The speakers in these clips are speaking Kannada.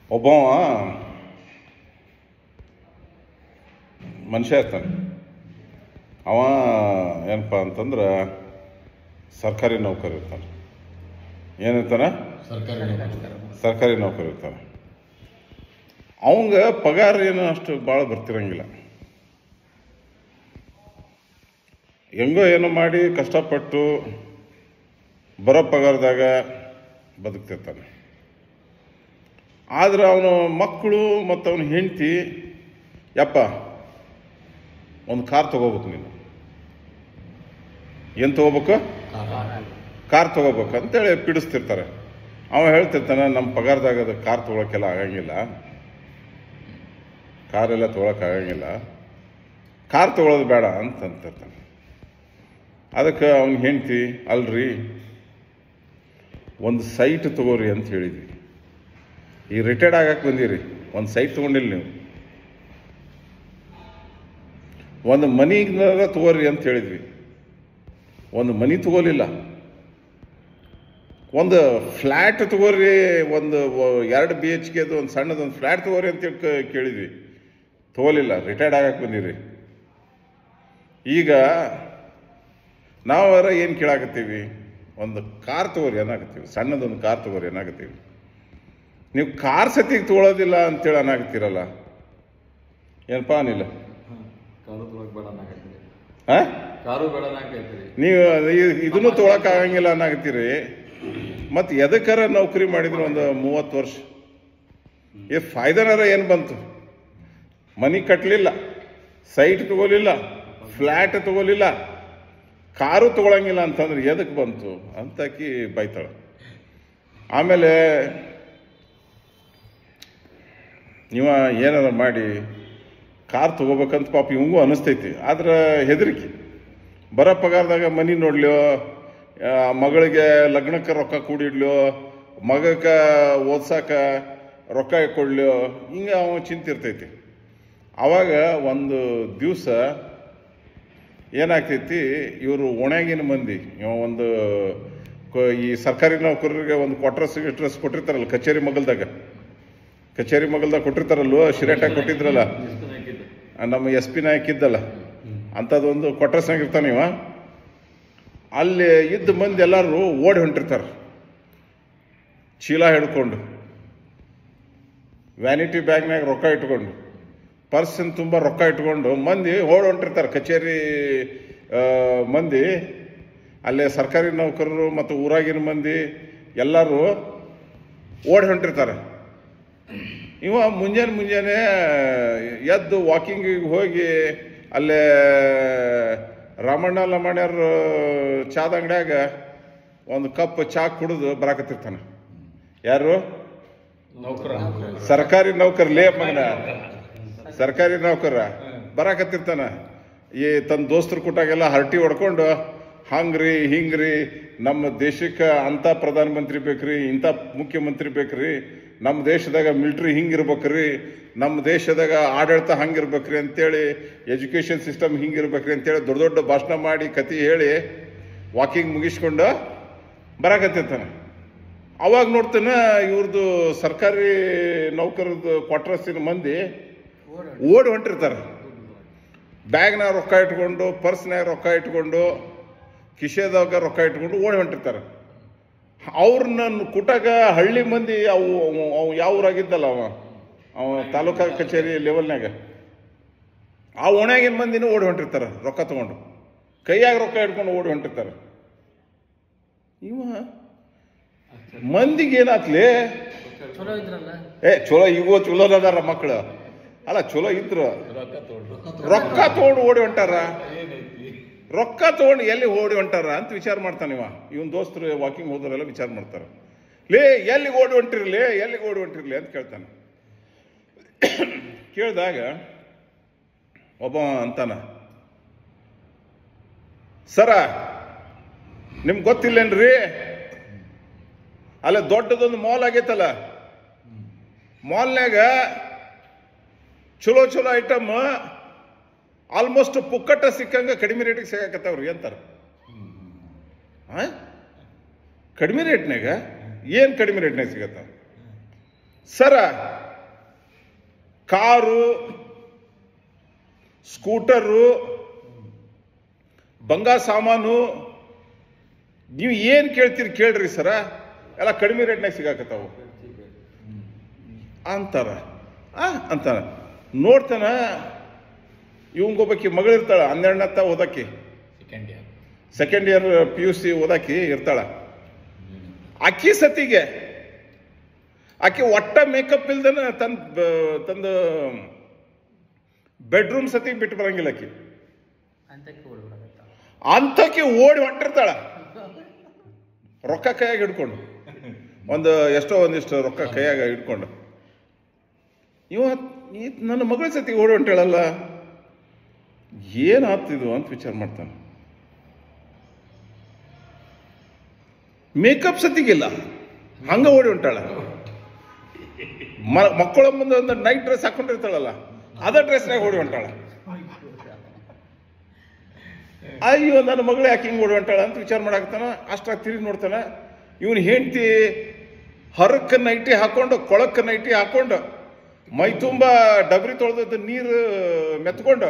ಒಬ್ಬವ ಮನುಷ್ಯ ಇರ್ತಾನೆ ಅವ ಏನಪ್ಪ ಅಂತಂದ್ರೆ ಸರ್ಕಾರಿ ನೌಕರಿ ಇರ್ತಾನೆ ಏನಿರ್ತಾನೆ ಸರ್ಕಾರಿ ನೌಕರಿ. ಸರ್ಕಾರಿ ನೌಕರಿ ಇರ್ತಾನೆ ಅವಂಗ ಪಗಾರ ಏನು ಅಷ್ಟು ಭಾಳ ಬರ್ತಿರಂಗಿಲ್ಲ ಹೆಂಗೋ ಏನೋ ಮಾಡಿ ಕಷ್ಟಪಟ್ಟು ಬರೋ ಪಗಾರದಾಗ ಬದುಕ್ತಿರ್ತಾನೆ ಆದ್ರೆ ಅವನ ಮಕ್ಕಳು ಮತ್ತು ಅವನ ಹೆಂಡತಿ ಯಪ್ಪ ಒಂದು ಕಾರ್ ತಗೋಬೇಕು ನೀನು ಏನು ತಗೋಬೇಕು ಕಾರ್ ತಗೋಬೇಕು ಅಂತೇಳಿ ಪಿಡಿಸ್ತಿರ್ತಾರೆ ಅವ ಹೇಳ್ತಿರ್ತಾನೆ ನಮ್ಮ ಪಗಾರದಾಗ ಅದು ಕಾರ್ ತೊಗೊಳಕ್ಕೆಲ್ಲ ಆಗಂಗಿಲ್ಲ ಕಾರೆಲ್ಲ ತೊಗೊಳಕ್ಕೆ ಆಗಂಗಿಲ್ಲ ಕಾರ್ ತೊಗೊಳೋದು ಬೇಡ ಅಂತ ಅಂತಿರ್ತಾನೆ ಅದಕ್ಕೆ ಅವ್ನ ಹೆಂಡ್ತಿ ಅಲ್ರಿ ಒಂದು ಸೈಟ್ ತಗೋರಿ ಅಂತ ಹೇಳಿದ್ವಿ ಈ ರಿಟೈರ್ಡ್ ಆಗಕ್ಕೆ ಬಂದಿರಿ ಒಂದು ಸೈಟ್ ತೊಗೊಂಡಿಲ್ಲ ನೀವು ಒಂದು ಮನಿಗೆ ತಗೋರಿ ಅಂತ ಹೇಳಿದ್ವಿ ಒಂದು ಮನಿ ತಗೋಲಿಲ್ಲ ಒಂದು ಫ್ಲ್ಯಾಟ್ ತಗೋರಿ ಒಂದು ವ- ಎರಡು ಬಿ ಎಚ್ ಕೆದು ಒಂದು ಸಣ್ಣದೊಂದು ಫ್ಲ್ಯಾಟ್ ತಗೋರಿ ಅಂತ ಹೇಳಿ ಕ- ಕೇಳಿದ್ವಿ ತಗೋಲಿಲ್ಲ ರಿಟೈರ್ಡ್ ಆಗಕ್ಕೆ ಬಂದಿರಿ ಈಗ ನಾವರ ಏನು ಕೇಳಾಕತ್ತೀವಿ ಒಂದು ಕಾರ್ ತಗೋರಿ ಏನಾಗತ್ತೀವಿ ಸಣ್ಣದೊಂದು ಕಾರ್ ತಗೋರಿ ಏನಾಗತ್ತೀವಿ ನೀವು ಕಾರ್ ಸತಿಗೆ ತಗೊಳ್ಳೋದಿಲ್ಲ ಅಂತೇಳಿ ಅನ್ನಾಗತ್ತೀರಲ್ಲ ಏನಪ್ಪ ಅನಿಲ್ಲ ಕಾರು ತೊಗೊಳಕ್ ಬೇಡ ಅನ್ನಕತ್ತೀರಿ ಹಾ ಕಾರು ಬೇಡ ಅನ್ನಕತ್ತೀರಿ ನೀವು ಇ- ಇದನ್ನು ತೊಗೊಳಕ್ ಆಗಂಗಿಲ್ಲ ಅನ್ನಾಗತ್ತೀರಿ ಮತ್ತು ಎದಕ್ಕಾರ ನೌಕರಿ ಮಾಡಿದ್ರು ಒಂದು ಮೂವತ್ತು ವರ್ಷ ಈ ಫಾಯ್ದನಾರ ಏನು ಬಂತು ಮನಿ ಕಟ್ಟಲಿಲ್ಲ ಸೈಟ್ ತಗೋಲಿಲ್ಲ ಫ್ಲ್ಯಾಟ್ ತಗೋಲಿಲ್ಲ ಕಾರು ತಗೊಳಂಗಿಲ್ಲ ಅಂತಂದ್ರೆ ಎದಕ್ಕೆ ಬಂತು ಅಂತ ಆಕಿ ಬೈತಾಳೆ ಆಮೇಲೆ ಇವ ಏನಾರ ಮಾಡಿ ಕಾರ್ ತಗೋಬೇಕಂತ ಪಾಪ ಇವಂಗೂ ಅನಿಸ್ತೈತಿ ಆದ್ರೆ ಹೆದರಿಕೆ ಬರೋ ಪಗಾರದಾಗ ಮನಿ ನೋಡ್ಲಿಯೋ ಆ, ಮಗಳಿಗೆ ಲಗ್ನಕ್ಕೆ ರೊಕ್ಕ ಕೂಡಿಡ್ಲಿಯೋ ಮಗಕ್ಕೆ ಓದ್ಸಾಕ ರೊಕ್ಕ ಕೊಡ್ಲಿಯೋ ಹಿಂಗೆ ಅವ ಚಿಂತೆ ಇರ್ತೈತಿ ಅವಾಗ ಒಂದು ದಿವಸ ಏನಾಗ್ತೈತಿ ಇವರು ಒಣಗಿನ ಮಂದಿ ಇವ ಒಂದು ಕ- ಈ ಸರ್ಕಾರಿ ನೌಕರರಿಗೆ ಒಂದು ಕ್ವಾರ್ಟರ್ಸ್ ಗಿಟ್ರಸ್ ಕೊಟ್ಟಿರ್ತಾರಲ್ಲ ಕಚೇರಿ ಮಗಲ್ದಾಗ ಕಚೇರಿ ಮಗಲ್ದಾಗ ಕೊಟ್ಟಿರ್ತಾರಲ್ವ ಶಿರೇಟಾಗಿ ಕೊಟ್ಟಿದ್ರಲ್ಲ ಎಷ್ಟು ಹಾಕಿದ್ದು ಆ ನಮ್ಮ ಎಸ್ ಪಿ ನಾಯಕ್ ಇದ್ದಲ್ಲ ಅಂಥದ್ದೊಂದು ಕ್ವಾರ್ಟರ್ಸ್ನಾಗ ಇರ್ತಾನೆ ಇವ ಅಲ್ಲಿ ಇದ್ದ ಮಂದಿ ಎಲ್ಲರೂ ಓಡಿ ಹೊಂಟಿರ್ತಾರೆ ಚೀಲ ಹಿಡ್ಕೊಂಡು ವ್ಯಾನಿಟಿ ಬ್ಯಾಗ್ನಾಗ ರೊಕ್ಕ ಇಟ್ಕೊಂಡು ಪರ್ಸಿನ ತುಂಬ ರೊಕ್ಕ ಇಟ್ಕೊಂಡು ಮಂದಿ ಓಡಿ ಹೊಂಟಿರ್ತಾರೆ ಕಚೇರಿ ಆ, ಮಂದಿ ಅಲ್ಲೇ ಸರ್ಕಾರಿ ನೌಕರರು ಮತ್ತು ಊರಾಗಿನ ಮಂದಿ ಎಲ್ಲರೂ ಓಡಿ ಹೊಂಟಿರ್ತಾರೆ ಇವ ಮುಂಜಾನೆ ಮುಂಜಾನೆ ಎದ್ದು ವಾಕಿಂಗಿಗೆ ಹೋಗಿ ಅಲ್ಲೇ ರಾಮಣ್ಣ ಲಮಣ್ಯರ ಚಾದ ಅಂಗಡ್ಯಾಗ ಒಂದು ಕಪ್ ಚಾ ಕುಡಿದು ಬರಾಕತ್ತಿರ್ತಾನೆ ಯಾರು ನೌಕರ ಸರ್ಕಾರಿ ನೌಕರ ಲೇ ಮಗನ ಸರ್ಕಾರಿ ನೌಕರ ಬರಾಕತ್ತಿರ್ತಾನ ಈ ತನ್ನ ದೋಸ್ತರು ಕೂಟಾಗೆಲ್ಲ ಹರಟಿ ಹೊಡ್ಕೊಂಡು ಹಂಗ್ರಿ ಹಿಂಗ್ರಿ ನಮ್ಮ ದೇಶಕ್ಕೆ ಅಂಥ ಪ್ರಧಾನಮಂತ್ರಿ ಬೇಕ್ರಿ ಇಂಥ ಮುಖ್ಯಮಂತ್ರಿ ಬೇಕ್ರಿ ನಮ್ಮ ದೇಶದಾಗ ಮಿಲ್ಟ್ರಿ ಹಿಂಗಿರ್ಬೇಕ್ರಿ ನಮ್ಮ ದೇಶದಾಗ ಆಡಳಿತ ಹಂಗಿರ್ಬೇಕ್ರಿ ಅಂತೇಳಿ ಎಜುಕೇಷನ್ ಸಿಸ್ಟಮ್ ಹಿಂಗಿರ್ಬೇಕ್ರಿ ಅಂತೇಳಿ ದೊಡ್ಡ ದೊಡ್ಡ ಭಾಷಣ ಮಾಡಿ ಕತಿ ಹೇಳಿ ವಾಕಿಂಗ್ ಮುಗಿಸ್ಕೊಂಡು ಬರಾಕತ್ತಿರ್ತಾನೆ ಅವಾಗ ನೋಡ್ತಾನೆ ಇವ್ರದ್ದು ಸರ್ಕಾರಿ ನೌಕರದ್ದು ಕ್ವಾರ್ಟರ್ಸಿನ ಮಂದಿ ಓಡಿ ಹೊಂಟಿರ್ತಾರೆ ಬ್ಯಾಗ್ನಾಗ ರೊಕ್ಕ ಇಟ್ಕೊಂಡು ಪರ್ಸ್ನಾಗ ರೊಕ್ಕ ಇಟ್ಕೊಂಡು ಕಿಶೆದಾಗ ರೊಕ್ಕ ಇಟ್ಕೊಂಡು ಓಡಿ ಹೊಂಟಿರ್ತಾರೆ ಅವ್ರನ್ನ ಕುಟಾಗ ಹಳ್ಳಿ ಮಂದಿ ಅವು ಅವು- ಅವು ಯಾವ ಊರಾಗಿದ್ದಲ್ಲ ಅವ ಅವ ತಾಲೂಕಾ ಕಚೇರಿ ಲೆವೆಲ್ನಾಗ ಆ ಓಣ್ಯಾಗಿನ ಮಂದಿನೂ ಓಡಿ ಹೊಂಟಿರ್ತಾರೆ ರೊಕ್ಕ ತಗೊಂಡು ಕೈಯಾಗ ರೊಕ್ಕ ಇಟ್ಕೊಂಡು ಓಡಿ ಹೊಂಟಿರ್ತಾರೆ ಇವ ಮಂದಿಗೆ ಏನಾತ್ಲಿ ಚಲೋ ಇದ್ರಲ್ಲ ಏ ಚಲೋ ಈಗೋ ಚಲೋ ಅದಾರ ಮಕ್ಕಳು ಅಲ್ಲ ಚಲೋ ಇದ್ರು ರೊಕ್ಕ ತೊಗೊಂಡು ರೊಕ್ಕ ತಗೊಂಡು ಓಡಿ ಹೊಂಟಾರ ರೊಕ್ಕ ತಗೊಂಡು ಎಲ್ಲಿ ಓಡಿ ಹೊಂಟಾರ ಅಂತ ವಿಚಾರ ಮಾಡ್ತಾನೆ ಇವ ಇವನ್ ದೋಸ್ತರು ವಾಕಿಂಗ್ ಹೋದವರೆಲ್ಲ ವಿಚಾರ ಮಾಡ್ತಾರೆ ಲೇ ಎಲ್ಲಿಗೆ ಓಡಿ ಹೊಂಟಿರ್ಲಿ ಎಲ್ಲಿಗೆ ಓಡಿ ಹೊಂಟಿರ್ಲಿ ಅಂತ ಕೇಳ್ತಾನೆ ಕೇಳಿದಾಗ ಒಬ್ಬ ಅಂತಾನ ಸರ ನಿಮ್ಗೆ ಗೊತ್ತಿಲ್ಲೇನ್ರಿ ಅಲ್ಲ ದೊಡ್ಡದೊಂದು ಮಾಲ್ ಆಗೈತಲ್ಲ ಮಾಲ್ನಾಗ ಚಲೋ ಚಲೋ ಐಟಮ್ ಆಲ್ಮೋಸ್ಟ್ ಪುಕ್ಕಟ್ಟ ಸಿಕ್ಕಂಗ ಕಡಿಮೆ ರೇಟಿಗೆ ಸಿಗಾಕತ್ತಾವ್ರಿ ಅಂತಾರೆ ಆ? ಕಡಿಮೆ ರೇಟ್ನಾಗ ಏನು ಕಡಿಮೆ ರೇಟ್ನಾಗ ಸಿಗತ್ತ ಸರ ಕಾರು ಸ್ಕೂಟರು ಬಂಗಾರ ಸಾಮಾನು ನೀವು ಏನು ಕೇಳ್ತೀರಿ ಕೇಳ್ರಿ ಸರ ಎಲ್ಲ ಕಡಿಮೆ ರೇಟ್ನಾಗ ಸಿಗಾಕತ್ತಾವು ಅಂತಾರ ಆ ಅಂತಾನ ನೋಡ್ತಾನ ಇವಂಗೊಬ್ಬಕಿ ಮಗಳಿರ್ತಾಳ ಹನ್ನೆರಡನತ್ತ ಓದಕ್ಕಿ second year second year P U C ಓದಾಕಿ ಇರ್ತಾಳ ಅಕ್ಕಿ ಸತಿಗೆ ಆಕೆ ಒಟ್ಟ ಮೇಕಪ್ ಇಲ್ದನ ತನ್ನ ತಂದು ಬೆಡ್ರೂಮ್ ಸತಿಗೆ ಬಿಟ್ಟು ಬರಂಗಿಲ್ಲ ಆಕಿ ಅಂತಕ್ಕೆ ಓಡ್ಬಿಡಕತ್ತ ಅಂಥಕ್ಕೆ ಓಡಿ ಹೊಂಟಿರ್ತಾಳ ರೊಕ್ಕ ಕೈಯಾಗ ಹಿಡ್ಕೊಂಡು ಒಂದು ಎಷ್ಟೋ ಒಂದಿಷ್ಟು ರೊಕ್ಕ ಕೈಯಾಗ ಹಿಡ್ಕೊಂಡು ಇವ ಈ ನನ್ನ ಮಗಳ ಸತಿ ಓಡಿ ಹೊಂಟಾಳಲ್ಲ ಏನಾಗ್ತಿದು ಅಂತ ವಿಚಾರ ಮಾಡ್ತಾನೆ ಮೇಕಪ್ ಸತಿಗಿಲ್ಲ ಹಂಗ ಓಡಿ ಹೊಂಟಾಳ ಮ- ಮಕ್ಕಳ ಮುಂದೆ ಒಂದು ನೈಟ್ ಡ್ರೆಸ್ ಹಾಕೊಂಡಿರ್ತಾಳಲ್ಲ ಅದ ಡ್ರೆಸ್ನಾಗ ಓಡಿ ಹೊಂಟಾಳ ಅಯ್ಯೋ ನನ್ನ ಮಗಳು ಯಾಕೆ ಹಿಂಗೆ ಓಡಿ ಹೊಂಟಾಳ ಅಂತ ವಿಚಾರ ಮಾಡಾಕ್ತಾನ ಅಷ್ಟಾಗಿ ತಿರುಗಿ ನೋಡ್ತಾನ ಇವನು ಹೆಂಡ್ತಿ ಹರಕ್ಕ ನೈಟಿ ಹಾಕೊಂಡು ಕೊಳಕ್ಕ ನೈಟಿ ಹಾಕೊಂಡು ಮೈ ತುಂಬ ಡಬ್ರಿ ತೊಳೆದದ್ದು ನೀರು ಮೆತ್ಕೊಂಡು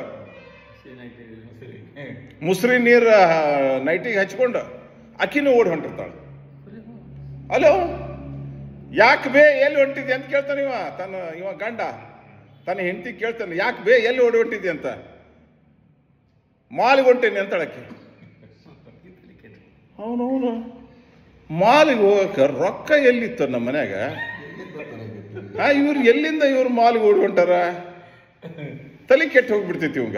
ಮುಸ್ರಿ ನೀರು ನೈಟಿಗೆ ಹಚ್ಕೊಂಡು ಅಕ್ಕಿನೂ ಓಡಿ ಹೊಂಟಿರ್ತಾಳೆ ಅಲೋ ಯಾಕೆ ಬೇ ಎಲ್ಲಿ ಹೊಂಟಿದ್ದೆ ಅಂತ ಕೇಳ್ತಾನೆ ಇವ ತನ್ನ ಇವ ಗಂಡ ತನ್ನ ಹೆಂಡತಿ ಕೇಳ್ತಾನೆ ಯಾಕೆ ಬೇ ಎಲ್ಲಿ ಓಡಿ ಹೊಂಟಿದ್ದೆ ಅಂತ ಮಾಲಿಗೆ ಹೊಂಟೇನೆ ಅಂತಾಳಕ್ಕೆ ಅವನವನು ಮಾಲಿಗೆ ಹೋಗಕ್ಕೆ ರೊಕ್ಕ ಎಲ್ಲಿತ್ತು ನಮ್ಮ ಮನ್ಯಾಗ ಆ ಇವ್ರು ಎಲ್ಲಿಂದ ಇವ್ರು ಮಾಲಿಗೆ ಓಡಿ ಹೊಂಟಾರ ತಲೆ ಕೆಟ್ಟು ಹೋಗ್ಬಿಡ್ತೈತಿ ಇವಂಗ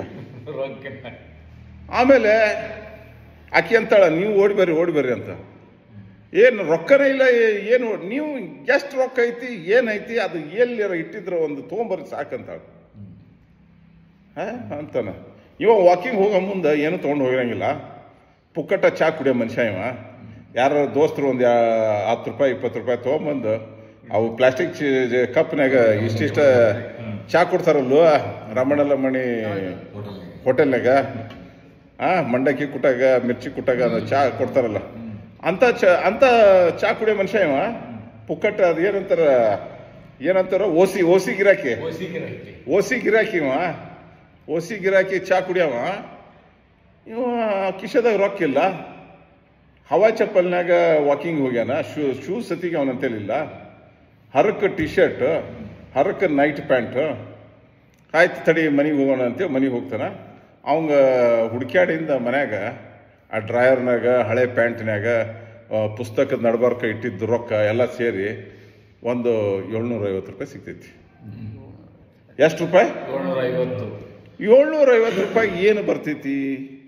ಆಮೇಲೆ ಆಕಿ ಅಂತಾಳ ನೀವು ಓಡಿ ಬರ್ರಿ ಓಡಿ ಬರ್ರಿ ಅಂತ ಏನು ರೊಕ್ಕನೇ ಇಲ್ಲ ಏ- ಏನು ನೀವು ಎಷ್ಟು ರೊಕ್ಕ ಐತಿ ಏನೈತಿ ಅದು ಎಲ್ಲಿರ ಇಟ್ಟಿದ್ರ ಒಂದು ತೊಗೊಂಬರ್ರಿ ಸಾಕಂತಾಳ ಹಾ ಅಂತಾನ ಇವ ವಾಕಿಂಗ್ ಹೋಗೋ ಮುಂದೆ ಏನು ತೊಗೊಂಡು ಹೋಗಿರಂಗಿಲ್ಲ ಪುಕ್ಕಟ ಚಾ ಕುಡಿಯೋ ಮನುಷ್ಯ ಇವ ಯಾರ ದೋಸ್ತರು ಒಂದು ಹತ್ತು ರೂಪಾಯಿ ಇಪ್ಪತ್ತು ರೂಪಾಯಿ ತೊಗೊಂಬಂದು ಅವು ಪ್ಲಾಸ್ಟಿಕ್ ಕಪ್ನಾಗ ಇಷ್ಟಿಷ್ಟ ಚಾ ಕೊಡ್ತಾರಲ್ವ ರಮಣಲ್ಲ ಮಣಿ ಹೋಟೆಲ್ನಾಗ ಆ ಮಂಡಕ್ಕಿ ಕುಟ್ಟಾಗ ಮಿರ್ಚಿ ಕುಟ್ಟಾಗ ಅದು ಚಾ ಕೊಡ್ತಾರಲ್ಲ ಅಂತ ಚಾ ಅಂತ ಚಾ ಕುಡಿಯೋ ಮನುಷ್ಯ ಇವ ಪುಕ್ಕಟ್ಟ ಅದು ಏನಂತಾರ ಏನಂತಾರ ಓಸಿ ಓಸಿ ಗಿರಾಕಿ ಓಸಿ ಗಿರಾಕಿ ಇವ ಓಸಿ ಗಿರಾಕಿ ಚಾ ಕುಡಿಯವ ಇವ ಕಿಶದಾಗ ರೊಕ್ಕ ಇಲ್ಲ ಹವಾ ಚಪ್ಪಲ್ನಾಗ ವಾಕಿಂಗ್ ಹೋಗ್ಯಾನ ಶೂ ಶೂ ಸತಿಗೆ ಅವನಂತೇಳಿಲ್ಲ ಹರಕ್ ಟಿ ಶರ್ಟ್ ಹರಕ್ ನೈಟ್ ಪ್ಯಾಂಟ್ ಆಯ್ತು ತಡಿ ಮನೆಗೆ ಹೋಗೋಣ ಅಂತೇಳಿ ಮನೆಗೆ ಹೋಗ್ತಾನ ಅವಂಗ ಹುಡುಕ್ಯಾಡಿಂದ ಮನ್ಯಾಗ ಆ ಡ್ರಾಯರ್ನಾಗ ಹಳೆ ಪ್ಯಾಂಟ್ನ್ಯಾಗ ಆ, ಪುಸ್ತಕದ ನಡ್ಬಾರ್ಕ ಇಟ್ಟಿದ್ದು ರೊಕ್ಕ ಎಲ್ಲ ಸೇರಿ ಒಂದು ಏಳ್ನೂರ ಐವತ್ತು ರೂಪಾಯಿ ಸಿಗ್ತೈತಿ ಎಷ್ಟು ರೂಪಾಯಿ ಏಳ್ನೂರ ಐವತ್ತು ಏಳ್ನೂರ ಐವತ್ತು ರೂಪಾಯಿ ಏನು ಬರ್ತೈತಿ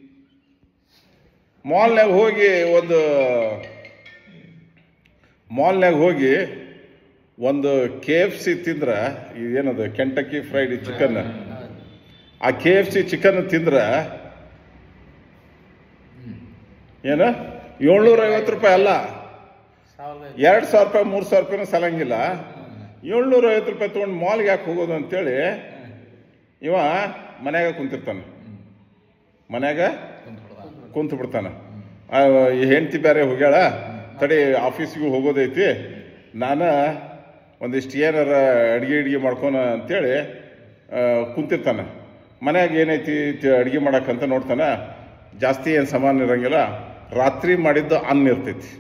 ಮಾಲ್ನ್ಯಾಗ ಹೋಗಿ ಒಂದು ಮಾಲ್ನ್ಯಾಗ ಹೋಗಿ ಒಂದು ಕೆ ಎಫ್ ಸಿ ತಿಂದ್ರ ಏನದು ಕೆಂಟಕ್ಕಿ ಫ್ರೈಡ್ ಚಿಕನ್ ಆ ಕೆ ಎಫ್ ಸಿ ಚಿಕನ್ ತಿಂದ್ರ ಏನ ಏಳ್ನೂರ ಐವತ್ತು ರೂಪಾಯಿ ಅಲ್ಲ ಸಾವಿರದ ಎರಡು ಸಾವಿರ ರೂಪಾಯಿ ಮೂರು ಸಾವಿರ ರೂಪಾಯಿನೂ ಸಲಂಗಿಲ್ಲ ಏಳ್ನೂರ ಐವತ್ತು ರೂಪಾಯಿ ತೊಗೊಂಡು ಮಾಲ್ಗೆ ಯಾಕೆ ಹೋಗೋದು ಅಂತೇಳಿ ಇವ ಮನ್ಯಾಗ ಕುಂತಿರ್ತಾನೆ ಮನ್ಯಾಗ ಕುಂತು ಬಿಡ್ತಾನೆ ಆ, ಈ ಹೆಂಡತಿ ಬೇರೆ ಹೋಗ್ಯಾಳ ತಡಿ ಆಫೀಸಿಗೆ ಹೋಗೋದೈತಿ ನಾನು ಒಂದಿಷ್ಟು ಏನಾರ ಅಡುಗೆ ಅಡುಗೆ ಮಾಡ್ಕೊನ ಅಂತೇಳಿ ಆ, ಕುಂತಿರ್ತಾನೆ ಮನ್ಯಾಗ ಏನೈತಿ ಅಡುಗೆ ಮಾಡಕ್ಕಂತ ನೋಡ್ತಾನೆ ಜಾಸ್ತಿ ಏನು ಸಾಮಾನು ಇರಂಗಿಲ್ಲ ರಾತ್ರಿ ಮಾಡಿದ್ದು ಅನ್ನ ಇರ್ತೈತಿ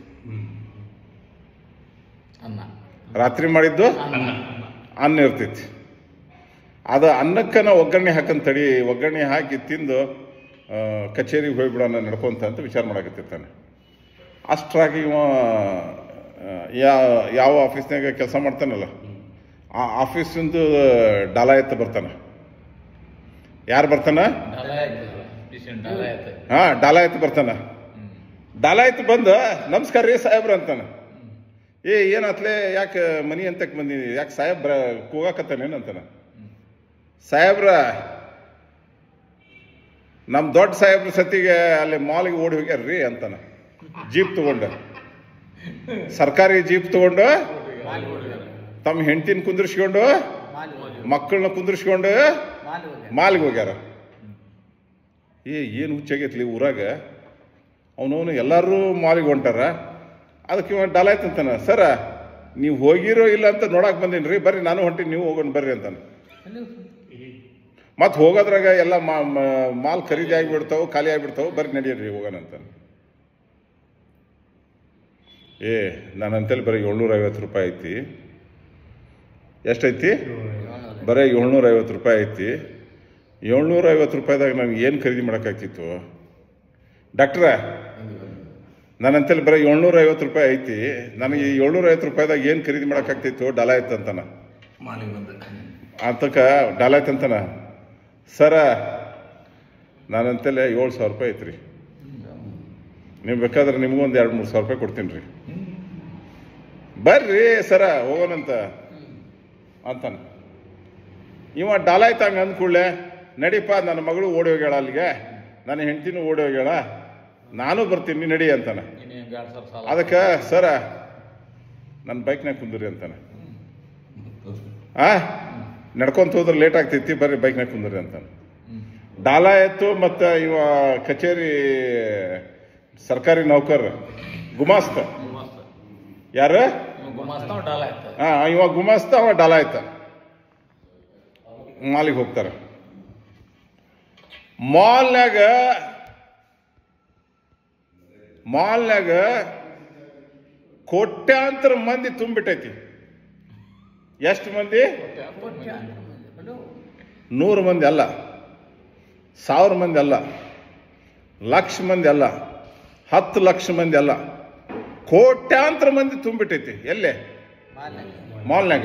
ಅನ್ನ ರಾತ್ರಿ ಮಾಡಿದ್ದು ಅನ್ನ ಇರ್ತೈತಿ ಅದು ಅನ್ನಕ್ಕನ ಒಗ್ಗರಣೆ ಹಾಕಂತ ತಡಿ ಒಗ್ಗರಣೆ ಹಾಕಿ ತಿಂದು ಆ, ಕಚೇರಿಗೆ ಹೋಗ್ಬಿಡೋಣ ನಡ್ಕೊಂತ ಅಂತ ವಿಚಾರ ಮಾಡಕತ್ತಿರ್ತಾನೆ ಅಷ್ಟ್ರಾಗಿ ಇವ ಆ, ಯಾವ ಯಾವ ಆಫೀಸ್ನಾಗ ಕೆಲಸ ಮಾಡ್ತಾನಲ್ಲ ಆ ಆಫೀಸಿಂದು ಡಾಲಾಯತ್ತ ಬರ್ತಾನೆ ಯಾರು ಬರ್ತಾನ ಡಾಲ ಆಯ್ತು ಡಿಸೆಂಟ್ ಡಾಲ ಆಯ್ತು ಹಾ ಡಾಲಾಯತ್ ಬರ್ತಾನ ಡಾಲಾಯತ್ ಬಂದು ನಮಸ್ಕಾರ ರೀ ಸಾಹೇಬ್ರ ಅಂತಾನ ಏ ಏನಾತ್ಲೆ ಯಾಕೆ ಮನಿ ಅಂತಕ್ ಬಂದಿ ಯಾಕೆ ಸಾಹೇಬ್ರ ಕೂಗಾಕತ್ತಾನೇನು ಅಂತಾನ ಸಾಹೇಬ್ರ ನಮ್ಮ ದೊಡ್ಡ ಸಾಹೇಬ್ರ ಸತಿಗೆ ಅಲ್ಲಿ ಮಾಲ್ಗೆ ಓಡಿ ಹೋಗ್ಯಾರ್ರಿ ಅಂತಾನ ಜೀಪ್ ತಗೊಂಡು ಸರ್ಕಾರಿ ಜೀಪ್ ತಗೊಂಡು ಮಾಲಿ ಹೋಗ್ಯಾರ ತಮ್ಮ ಹೆಂಡತಿನ ಕುಂದಿರ್ಸ್ಕೊಂಡು ಮಾಲಿ ಹೋಗ್ಯಾರ ಮಕ್ಕಳನ್ನ ಕುಂದಿರ್ಸ್ಕೊಂಡು ಮಾಲಿ ಹೋಗ್ಯಾರ ಮಾಲ್ಗೆ ಹೋಗ್ಯಾರ ಏ ಏನು ಹುಚ್ಚಾಗೈತ್ಲಿ ಊರಾಗ ಅವನವನು ಎಲ್ಲರೂ ಮಾಲಿಗೆ ಹೊಂಟಾರ ಅದಕ್ಕೆ ಇವ ಡಾಲಾಯ್ತು ಅಂತಾನ ಸರ ನೀವು ಹೋಗಿರೋ ಇಲ್ಲ ಅಂತ ನೋಡಕ್ ಬಂದೀನಿ ರೀ ಬರ್ರಿ ನಾನು ಹೊಂಟೀನಿ ನೀವು ಹೋಗೋಣ ಬರ್ರಿ ಅಂತಾನೆ ಅಲ್ಲಿ ಮತ್ತೆ ಹೋಗೋದ್ರಾಗ ಎಲ್ಲ ಮಾ- ಮಾ- ಮಾಲ್ ಖರೀದಿ ಆಗಿಬಿಡ್ತಾವೆ ಖಾಲಿ ಆಗಿಬಿಡ್ತಾವೆ ಬರ್ರಿ ನಡೀರಿ ಹೋಗೋಣ ಅಂತಾನೆ ಏ ನಾನು ಅಂತೇಳಿ ಬರೀ ಏಳ್ನೂರ ಐವತ್ತು ರೂಪಾಯಿ ಐತಿ ಎಷ್ಟೈತಿ ಏಳ್ನೂರು. ಬರೀ ಏಳ್ನೂರ ಐವತ್ತು ರೂಪಾಯಿ ಐತಿ ಏಳ್ನೂರ ಐವತ್ತು ರೂಪಾಯಿದಾಗ ನಮ್ಗೆ ಏನು ಖರೀದಿ ಮಾಡೋಕ್ಕಾಗ್ತಿತ್ತು ಡಾಕ್ಟ್ರ ನನ್ನಂತೇಳಿ ಬರೀ ಏಳ್ನೂರ ಐವತ್ತು ರೂಪಾಯಿ ಐತಿ ನನಗೆ ಈ ಏಳ್ನೂರ ಐವತ್ತು ರೂಪಾಯಿದಾಗ ಏನು ಖರೀದಿ ಮಾಡೋಕ್ಕಾಗ್ತಿತ್ತು ಡಾಲ ಆಯ್ತು ಅಂತಾನ ಮಾಲಿಗೆ ಬಂದ ಅಂತಕ ಡಾಲ ಆಯ್ತು ಅಂತಾನ ಸರ ನಾನಂತೇಳಿ ಏಳು ಸಾವಿರ ರೂಪಾಯಿ ಐತ್ರಿ ನೀವು ಬೇಕಾದ್ರೆ ನಿಮಗೂ ಒಂದು ಎರಡು ಮೂರು ಸಾವಿರ ರೂಪಾಯಿ ಕೊಡ್ತೀನಿ ರೀ ಬರ್ರಿ ಸರ ಹೋಗೋಣಂತ ಅಂತಾನ ಇವ ಡಾಲ ಆಯ್ತು ಹಂಗೆ ಅಂದ್ಕೂಡ್ಲೆ ನಡಿಪ್ಪ ನನ್ನ ಮಗಳು ಓಡಿ ಹೋಗ್ಯಾಳ ಅಲ್ಲಿಗೆ ನನ್ನ ಹೆಂಡ್ತಿನೂ ಓಡಿ ಹೋಗ್ಯಾಳ ನಾನು ಬರ್ತೀನಿ ನಡಿ ಅಂತಾನೆ ನೀನು ಎರಡು ಸಾವಿರ ಸಾಲ ಅದಕ್ಕೆ ಸರ ನನ್ನ ಬೈಕ್ನಾಗ ಕುಂದ್ರಿ ಅಂತಾನೆ ಆ ನಡ್ಕೊಂತ ಹೋದ್ರೆ ಲೇಟ್ ಆಗ್ತೈತಿ ಬರ್ರಿ ಬೈಕ್ನಾಗ ಕುಂದ್ರಿ ಅಂತಾನೆ ಹ್ಮ್. ಡಾಲ ಎತ್ತು ಮತ್ತು ಇವ ಕಚೇರಿ ಸರ್ಕಾರಿ ನೌಕರ ಗುಮಾಸ್ತ ಗುಮಾಸ್ತ ಯಾರು ಇವ್ ಗುಮಾಸ್ತ ಅವ ಡಾಲ ಆಯ್ತು ಹಾ ಇವ ಗುಮಾಸ್ತ ಅವ ಡಾಲ ಆಯ್ತ ಮಾಲಿಗೆ ಹೋಗ್ತಾರೆ ಮಾಲ್ನ್ಯಾಗ ಮಾಲ್ನ್ಯಾಗ ಕೋಟ್ಯಾಂತರ ಮಂದಿ ತುಂಬಿಟ್ಟೈತಿ ಎಷ್ಟು ಮಂದಿ ಹಲೋ ನೂರು ಮಂದಿ ಅಲ್ಲ ಸಾವಿರ ಮಂದಿ ಅಲ್ಲ ಲಕ್ಷ ಮಂದಿ ಅಲ್ಲ ಹತ್ತು ಲಕ್ಷ ಮಂದಿ ಅಲ್ಲ ಕೋಟ್ಯಾಂತರ ಮಂದಿ ತುಂಬಿಟ್ಟೈತಿ ಎಲ್ಲೇ ಮಾಲೆ ಮಾಲ್ನ್ಯಾಗ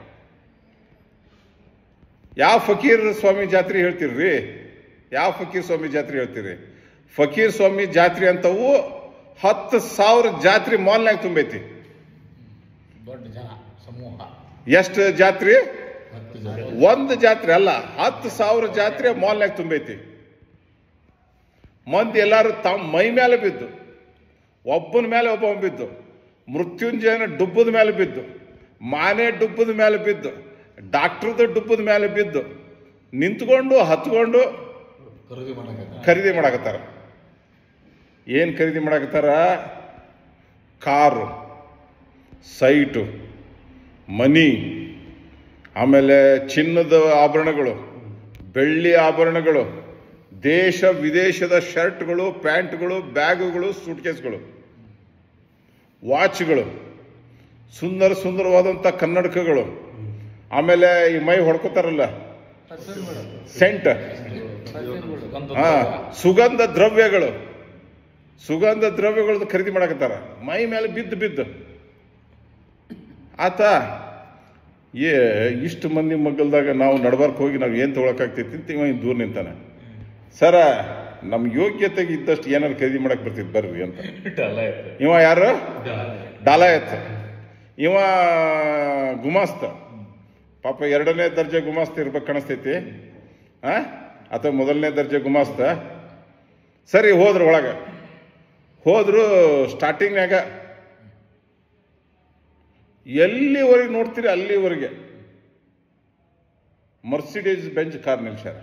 ಯಾವ ಫಕೀರ್ ಸ್ವಾಮಿ ಜಾತ್ರೆ ಹೇಳ್ತೀರ್ರಿ ಯಾವ ಫಕೀರ್ ಸ್ವಾಮಿ ಜಾತ್ರೆ ಹೇಳ್ತೀರಿ ಫಕೀರ್ ಸ್ವಾಮಿ ಜಾತ್ರೆ ಅಂತವು ಹತ್ತು ಸಾವಿರ ಜಾತ್ರೆ ಮಾಲ್ನ್ಯಾಗ ತುಂಬೈತಿ ದೊಡ್ಡ ಜನ ಸಮೂಹ ಎಷ್ಟು ಜಾತ್ರೆ ಹತ್ತು ಜನ ಒಂದು ಜಾತ್ರೆ ಅಲ್ಲ ಹತ್ತು ಸಾವಿರ ಜಾತ್ರೆ ಮಾಲ್ನ್ಯಾಗ ತುಂಬೈತಿ ಮಂದಿ ಎಲ್ಲಾರು ತಮ್ಮ ಮೈ ಮೇಲೆ ಬಿದ್ದು ಒಬ್ಬನ ಮೇಲೆ ಒಬ್ಬ ಬಿದ್ದು ಮೃತ್ಯುಂಜಯನ ಡುಬ್ಬದ ಮೇಲೆ ಬಿದ್ದು ಮಾನೆ ಡುಬ್ಬದ ಮೇಲೆ ಬಿದ್ದು ಡಾಕ್ಟ್ರದ ಡುಬ್ಬದ ಮೇಲೆ ಬಿದ್ದು ನಿಂತ್ಕೊಂಡು ಹತ್ಕೊಂಡು ಖರೀದಿ ಮಾಡಕ್ಕೆ ಖರೀದಿ ಮಾಡಕತ್ತಾರ ಏನು ಖರೀದಿ ಮಾಡಕತ್ತಾರ ಕಾರು ಸೈಟು ಮನಿ ಆಮೇಲೆ ಚಿನ್ನದ ಆಭರಣಗಳು ಬೆಳ್ಳಿ ಆಭರಣಗಳು ದೇಶ ವಿದೇಶದ ಶರ್ಟ್ಗಳು ಪ್ಯಾಂಟ್ಗಳು ಬ್ಯಾಗುಗಳು ಸೂಟ್ಕೇಸ್ಗಳು ವಾಚ್ಗಳು ಸುಂದರ ಸುಂದರವಾದಂಥ ಕನ್ನಡಕಗಳು ಆಮೇಲೆ ಈ ಮೈ ಹೊಡ್ಕೋತಾರಲ್ಲ ಪರ್ಫ್ಯೂಮ್ಗಳು ಸೆಂಟ್ ಪರ್ಫ್ಯೂಮ್ಗಳು ಹಾ ಸುಗಂಧ ದ್ರವ್ಯಗಳು ಸುಗಂಧ ದ್ರವ್ಯಗಳದ್ದು ಖರೀದಿ ಮಾಡಕತ್ತಾರ ಮೈ ಮೇಲೆ ಬಿದ್ದು ಬಿದ್ದು ಆತ ಏ ಇಷ್ಟು ಮಂದಿ ಮಗ್ಗಲ್ದಾಗ ನಾವು ನಡ್ಬಾರ್ಕ್ ಹೋಗಿ ನಾವು ಏನು ತೊಗೊಳಕಾಗ್ತೈತಿ ಅಂತ ಇವ ಹಿಂಗ್ ದೂರ ನಿಂತಾನೆ ಸರ ನಮ್ಮ ಯೋಗ್ಯತೆಗೆ ಇದ್ದಷ್ಟು ಏನಾರು ಖರೀದಿ ಮಾಡಕ್ ಬರ್ತಿದ್ ಬರ್ರಿ ಅಂತ ಡಾಲ ಆಯ್ತು ಇವ ಯಾರು ಡಾಲಾಯತ್ ಇವ ಗುಮಾಸ್ತ ಪಾಪ ಎರಡನೇ ದರ್ಜೆ ಗುಮಾಸ್ತ ಇರ್ಬೇಕು ಕಾಣಿಸ್ತೈತಿ ಆ ಅಥವಾ ಮೊದಲನೇ ದರ್ಜೆ ಗುಮಾಸ್ತ ಸರಿ ಹೋದ್ರು ಒಳಗೆ ಹೋದ್ರು ಸ್ಟಾರ್ಟಿಂಗ್ನಾಗ ಎಲ್ಲಿವರೆಗೆ ನೋಡ್ತೀರಿ ಅಲ್ಲಿವರೆಗೆ ಮರ್ಸಿಡೀಸ್ ಬೆಂಚ್ ಕಾರ್ ನಿಲ್ಸ್ಯಾರ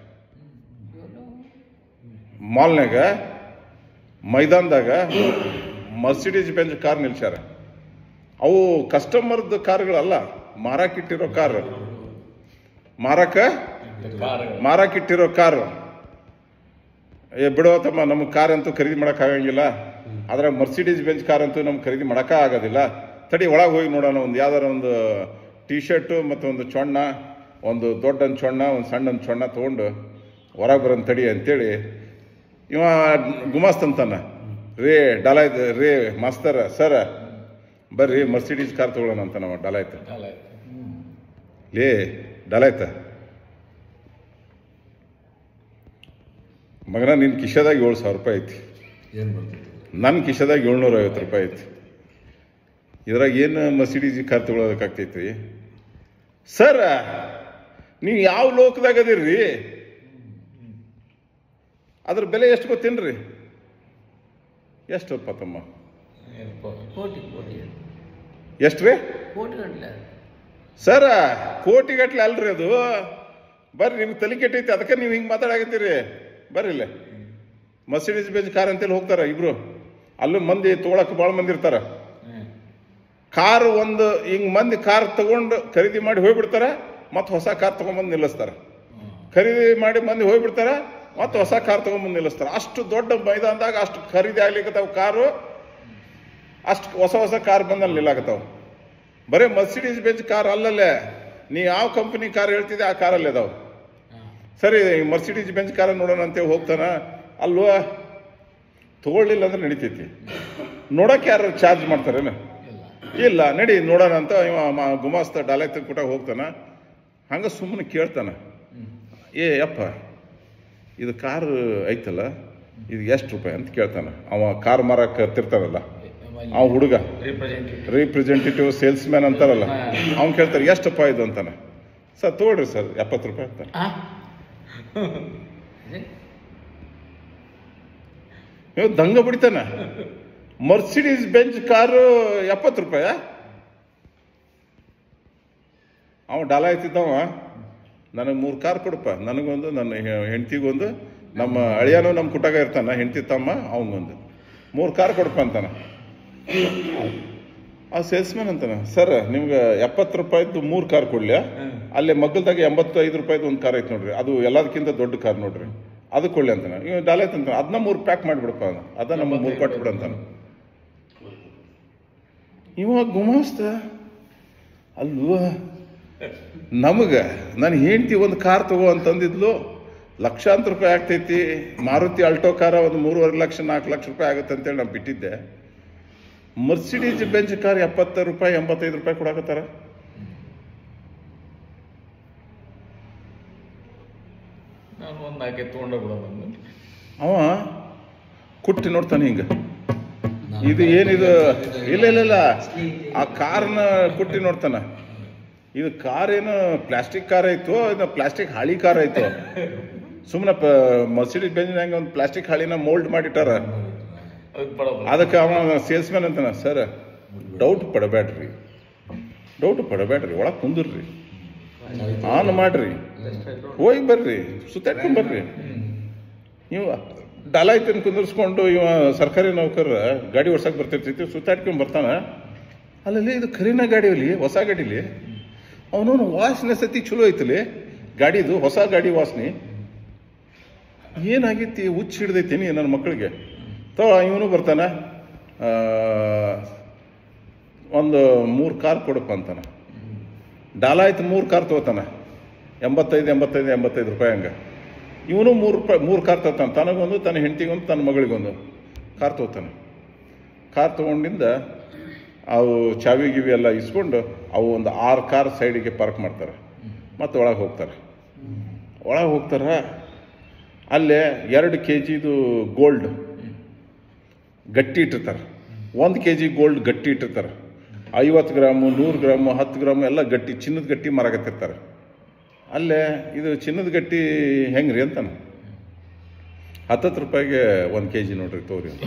ಮಾಲ್ನಾಗ ಮೈದಾನದಾಗ ಮರ್ಸಿಡೀಸ್ ಬೆಂಚ್ ಕಾರ್ ನಿಲ್ಸ್ಯಾರ ಅವು ಕಸ್ಟಮರ್ದ ಕಾರ್ಗಳಲ್ಲ ಮಾರಾಕಿಟ್ಟಿರೋ ಕಾರ್ ಮಾರಕ ಕಾರುಗಳು ಮಾರಾಕಿಟ್ಟಿರೋ ಕಾರು ಏ ಬಿಡೋ ತಮ್ಮ ನಮಗೆ ಕಾರ್ ಅಂತೂ ಖರೀದಿ ಮಾಡೋಕ್ಕಾಗಂಗಿಲ್ಲ ಆದ್ರೆ ಮರ್ಸಿಡೀಸ್ ಬೆಂಚ್ ಕಾರ್ ಅಂತೂ ನಮ್ಗೆ ಖರೀದಿ ಮಾಡೋಕ್ಕ ಆಗೋದಿಲ್ಲ ತಡಿ ಒಳಗೆ ಹೋಗಿ ನೋಡೋಣ ಒಂದು ಯಾವ್ದಾರ ಒಂದು ಟೀ ಶರ್ಟು ಮತ್ತು ಒಂದು ಚೊಣ್ಣ ಒಂದು ದೊಡ್ಡ ಒಂದು ಚೊಣ್ಣ ಒಂದು ಸಣ್ಣ ಒಂದು ಚೊಣ್ಣ ತೊಗೊಂಡು ಹೊರಗೆ ಬರೋನ್ ತಡಿ ಅಂತೇಳಿ ಇವ ಗುಮಾಸ್ತ್ ಅಂತಾನ ರೇ ಡಲಾಯ್ತ್ ರೇ ಮಾಸ್ತರ ಸರ ಬರ್ರಿ ಮರ್ಸಿಡೀಸ್ ಕಾರ್ ತೊಗೊಳೋಣ ಅಂತ ನಾವು ಡಲಾಯ್ತು ಡಾಲ ಆಯ್ತು ಲೇ ಡಲಾಯ್ತ ಮಗನ ನಿನ್ನ ಕಿಶದಾಗ ಏಳು ಸಾವಿರ ರೂಪಾಯಿ ಐತಿ ಏನು ಬರ್ತೈತಿ ನನ್ನ ಕಿಶದಾಗ ಏಳ್ನೂರ ಐವತ್ತು ರೂಪಾಯಿ ಐತಿ ಇದ್ರಾಗ ಏನು ಮಸಿಡೀಸ್ ಕಾರ್ ತೊಗೊಳೋದಕ್ಕಾಗ್ತೈತಿ ಸರ್ ನೀವು ಯಾವ ಲೋಕದಾಗ ಅದಿರ್ರಿ ಅದ್ರ ಬೆಲೆ ಎಷ್ಟು ಗೊತ್ತೇನ್ರಿ ಎಷ್ಟಪ್ಪ ತಮ್ಮ ಏನಪ್ಪ ಕೋಟಿ ಕೋಟಿ ಎಷ್ಟು ರೀ ಕೋಟಿ ಗಂಟ್ಲೆ ಸರ ಕೋಟಿಗಟ್ಲೆ ಅಲ್ರಿ ಅದು ಬರ್ರಿ ನಿಮ್ಗೆ ತಲೆ ಕೆಟ್ಟೈತಿ ಅದಕ್ಕೆ ನೀವು ಹಿಂಗೆ ಮಾತಾಡಕತ್ತೀರಿ ಬರ್ರಿ ಇಲ್ಲೇ ಮರ್ಸಿಡೀಸ್ ಬೆಂಚ್ ಕಾರ್ ಅಂತೇಳಿ ಹೋಗ್ತಾರ ಇಬ್ರು ಅಲ್ಲೂ ಮಂದಿ ತೊಗೊಳಕ್ಕೆ ಭಾಳ ಮಂದಿ ಇರ್ತಾರ ಹ್ಮ್ ಕಾರ್ ಒಂದು ಹಿಂಗ್ ಮಂದಿ ಕಾರ್ ತಗೊಂಡು ಖರೀದಿ ಮಾಡಿ ಹೋಗ್ಬಿಡ್ತಾರ ಮತ್ತೆ ಹೊಸ ಕಾರ್ ತಗೊಂಡ್ಬಂದು ನಿಲ್ಲಿಸ್ತಾರ ಖರೀದಿ ಮಾಡಿ ಮಂದಿ ಹೋಗ್ಬಿಡ್ತಾರ ಮತ್ತೆ ಹೊಸ ಕಾರ್ ತಗೊಂಡ್ಬಂದು ನಿಲ್ಲಿಸ್ತಾರ ಅಷ್ಟು ದೊಡ್ಡ ಮೈದಾನದಾಗ ಅಷ್ಟು ಖರೀದಿ ಆಗ್ಲಿಕ್ಕತ್ತಾವ ಕಾರು ಅಷ್ಟು ಹೊಸ ಹೊಸ ಕಾರ್ ಬಂದಲ್ಲಿ ನಿಲ್ಲಾಕತ್ತಾವ ಬರೀ ಮರ್ಸಿಡೀಸ್ ಬೆಂಚ್ ಕಾರ್ ಅಲ್ಲಲ್ಲೇ ನೀ ಯಾವ ಕಂಪನಿ ಕಾರ್ ಹೇಳ್ತಿದ್ದೆ ಆ ಕಾರಲ್ಲಿ ಅದಾವ ಸರಿ ಮರ್ಸಿಡೀಸ್ ಬೆಂಚ್ ಕಾರ ನೋಡೋಣ ಅಂತೇಳಿ ಹೋಗ್ತಾನ ಅಲ್ವಾ ತಗೊಳ್ಳಿಲ್ಲ ಅಂದ್ರೆ ನಡಿತೈತಿ ನೋಡಕ್ಕೆ ಯಾರು ಚಾರ್ಜ್ ಮಾಡ್ತಾರೇನು ಇಲ್ಲ ನಡಿ ನೋಡೋಣ ಅಂತ ಇವ ಮ- ಗುಮಾಸ್ತ ಡಾಲೆ ಕೂಟ ಹೋಗ್ತಾನ ಹಂಗ ಸುಮ್ಮನೆ ಕೇಳ್ತಾನ ಏ ಯಪ್ಪ ಇದು ಕಾರ್ ಐತಲ್ಲ ಇದು ಎಷ್ಟು ರೂಪಾಯಿ ಅಂತ ಕೇಳ್ತಾನ ಅವ ಕಾರ್ ಮಾರಕ್ಕೆ ಕರ್ತಿರ್ತಾರಲ್ಲ ಅವ ಹುಡುಗ ರಿಪ್ರೆಸೆಂಟೇಟಿವ್ ರಿಪ್ರೆಸೆಂಟೇಟಿವ್ ಸೇಲ್ಸ್ ಮ್ಯಾನ್ ಅಂತಾರಲ್ಲ ಅವ್ನು ಕೇಳ್ತಾರೆ ಎಷ್ಟಪ್ಪ ಇದು ಅಂತಾನೆ ಸರ್ ತಗೊಳ್ರಿ ಸರ್ ಎಪ್ಪತ್ತು ರೂಪಾಯಿ ಅಂತಾನೆ ಇವ್ ದಂಗ ಬಿಡ್ತಾನ ಮರ್ಸಿಡೀಸ್ ಬೆಂಚ್ ಕಾರು ಎಪ್ಪತ್ತು ರೂಪಾಯ ಅವ ಡಾಲ ಐತಿದ್ದವ ನನಗೆ ಮೂರು ಕಾರ್ ಕೊಡಪ್ಪ ನನಗೊಂದು ನನ್ನ ಹೆ- ಹೆಂಡ್ತಿಗೊಂದು ನಮ್ಮ ಅಳಿಯನೂ ನಮ್ಮ ಕುಟಾಗ ಇರ್ತಾನ ಹೆಂಡ್ತಿ ತಮ್ಮ ಅವಂಗೊಂದು ಮೂರು ಕಾರ್ ಕೊಡಪ್ಪ ಅಂತಾನ ಆ ಸೇಲ್ಸ್ಮನ್ ಅಂತಾನ ಸರ್ ನಿಮ್ಗೆ ಎಪ್ಪತ್ತು ರೂಪಾಯಿದ್ದು ಮೂರು ಕಾರ್ ಕೊಡ್ಲಿ ಅಲ್ಲೇ ಮಗ್ಗಲ್ದಾಗ ಎಂಬತ್ತೈದು ರೂಪಾಯಿದು ಒಂದು ಕಾರ್ ಐತೆ ನೋಡ್ರಿ ಅದು ಎಲ್ಲದಕ್ಕಿಂತ ದೊಡ್ಡ ಕಾರ್ ನೋಡ್ರಿ ಅದು ಕೊಡ್ಲಿ ಅಂತಾನ ಇವ್ ಡಾಲೆ ಅಂತಾನ ಅದನ್ನ ಮೂರು ಪ್ಯಾಕ್ ಮಾಡಿಬಿಡಪ್ಪ ಅದ ಅದ ನಮ್ಮ ಮೂರು ಕೊಟ್ಟು ಬಿಡು ಅಂತಾನ ಇವ ಗುಮಾಸ್ತ ಅಲ್ವ ನಮಗ ನಾನು ಹೆಂಡ್ತಿ ಒಂದು ಕಾರ್ ತಗೋ ಅಂತಂದಿದ್ಲು ಲಕ್ಷಾಂತರ ರೂಪಾಯಿ ಆಗ್ತೈತಿ ಮಾರುತಿ ಅಲ್ಟೋ ಕಾರ ಒಂದು ಮೂರುವರೆ ಲಕ್ಷ ನಾಲ್ಕು ಲಕ್ಷ ರೂಪಾಯಿ ಆಗುತ್ತೆ ಅಂತೇಳಿ ನಾನು ಬಿಟ್ಟಿದ್ದೆ ಮರ್ಸಿಡೀಸ್ ಬೆಂಚ್ ಕಾರ್ ಎಪ್ಪತ್ತು ರೂಪಾಯಿ ಎಂಬತ್ತೈದು ರೂಪಾಯಿ ಕೊಡಕತ್ತಾರ ನಾನು ಒಂದು ನಾಲ್ಕೈದು ತೊಗೊಂಡ ಬಿಡೋದು ಅವ ಕುಟ್ಟಿ ನೋಡ್ತಾನೆ ಹಿಂಗ ಇದು ಏನಿದು ಇಲ್ಲ ಇಲ್ಲ ಇಲ್ಲ ಆ ಕಾರ್ನ ಕುಟ್ಟಿ ನೋಡ್ತಾನ ಇದು ಕಾರ್ ಏನು ಪ್ಲಾಸ್ಟಿಕ್ ಕಾರ್ ಆಯ್ತು ಇದು ಪ್ಲಾಸ್ಟಿಕ್ ಹಾಳಿ ಕಾರ್ ಆಯ್ತು ಸುಮ್ಮನೆ ಮರ್ಸಿಡೀಸ್ ಬೆಂಚ್ ಹೆಂಗೆ ಒಂದು ಪ್ಲಾಸ್ಟಿಕ್ ಹಾಳಿನ ಮೋಲ್ಡ್ ಮಾಡಿಟ್ಟಾರ ಅದಕ್ಕೆ ಬಡೋದು ಅದಕ್ಕೆ ಅವ ಸೇಲ್ಸ್ಮ್ಯಾನ್ ಅಂತಾನ ಸರ್ ಡೌಟ್ ಪಡಬೇಡ್ರಿ ಡೌಟ್ ಪಡಬೇಡ್ರಿ ಒಳಗೆ ಕುಂದ್ರಿ ಆನ್ ಮಾಡ್ರಿ ಹೋಗಿ ಬರ್ರಿ ಸುತ್ತಾಡ್ಕೊಂಡ್ ಬರ್ರಿ ನೀವು ಡಾಲ ಐತನ್ ಕುಂದಿರ್ಸ್ಕೊಂಡು ಇವ ಸರ್ಕಾರಿ ನೌಕರ ಗಾಡಿ ಓಡ್ಸಕ್ ಬರ್ತಿರ್ತೈತಿ ಸುತ್ತಾಡ್ಕೊಂಡ್ ಬರ್ತಾನ ಅಲ್ಲಲ್ಲಿ ಇದು ಖರೀನ ಗಾಡಿ ಅಲ್ಲಿ ಹೊಸ ಗಾಡಿಲಿ ಅವನು ವಾಸನೆ ಸತಿ ಚಲೋ ಐತಲಿ ಗಾಡಿದು ಹೊಸ ಗಾಡಿ ವಾಸನೆ ಏನಾಗೈತಿ ಹುಚ್ಚ ಹಿಡ್ದೈತೀನಿ ನನ್ನ ಮಕ್ಕಳಿಗೆ ತೋ ಇವನು ಬರ್ತಾನ ಆ, ಒಂದು ಮೂರು ಕಾರ್ ಕೊಡಪ್ಪ ಅಂತಾನ ಡಾಲ ಆಯ್ತು ಮೂರು ಕಾರ್ ತಗೋತಾನ ಎಂಬತ್ತೈದು ಎಂಬತ್ತೈದು ಎಂಬತ್ತೈದು ರೂಪಾಯಿ ಹಂಗೆ ಇವನು ಮೂರು ರೂಪಾಯಿ ಮೂರು ಕಾರ್ ತಗೋತಾನೆ ತನಗೊಂದು ತನ್ನ ಹೆಂಡತಿಗೊಂದು ತನ್ನ ಮಗಳಿಗೊಂದು ಕಾರ್ ತಗೋತಾನೆ ಕಾರ್ ತೊಗೊಂಡಿಂದ ಅವು ಚಾವಿ ಗಿವಿ ಎಲ್ಲ ಇಸ್ಕೊಂಡು ಅವು ಒಂದು ಆರು ಕಾರ್ ಸೈಡಿಗೆ ಪಾರ್ಕ್ ಮಾಡ್ತಾರೆ ಮತ್ತೆ ಒಳಗೆ ಹೋಗ್ತಾರೆ ಒಳಗೆ ಹೋಗ್ತಾರೆ ಅಲ್ಲೇ ಎರಡು ಕೆ ಜಿದು ಗೋಲ್ಡ್ ಗಟ್ಟಿ ಇಟ್ಟಿರ್ತಾರೆ ಒಂದು ಕೆ ಜಿ ಗೋಲ್ಡ್ ಗಟ್ಟಿ ಇಟ್ಟಿರ್ತಾರೆ ಐವತ್ತು ಗ್ರಾಮು ನೂರು ಗ್ರಾಮು ಹತ್ತು ಗ್ರಾಮು ಎಲ್ಲ ಗಟ್ಟಿ ಚಿನ್ನದ ಗಟ್ಟಿ ಮಾರಾಕತ್ತಿರ್ತಾರೆ ಅಲ್ಲೇ ಇದು ಚಿನ್ನದ ಗಟ್ಟಿ ಹೆಂಗ್ರಿ ಅಂತಾನೆ ಹತ್ತತ್ತು ರೂಪಾಯಿಗೆ ಒಂದು ಕೆ ಜಿ ನೋಡ್ರಿ ತೋರಿ ಅಂತ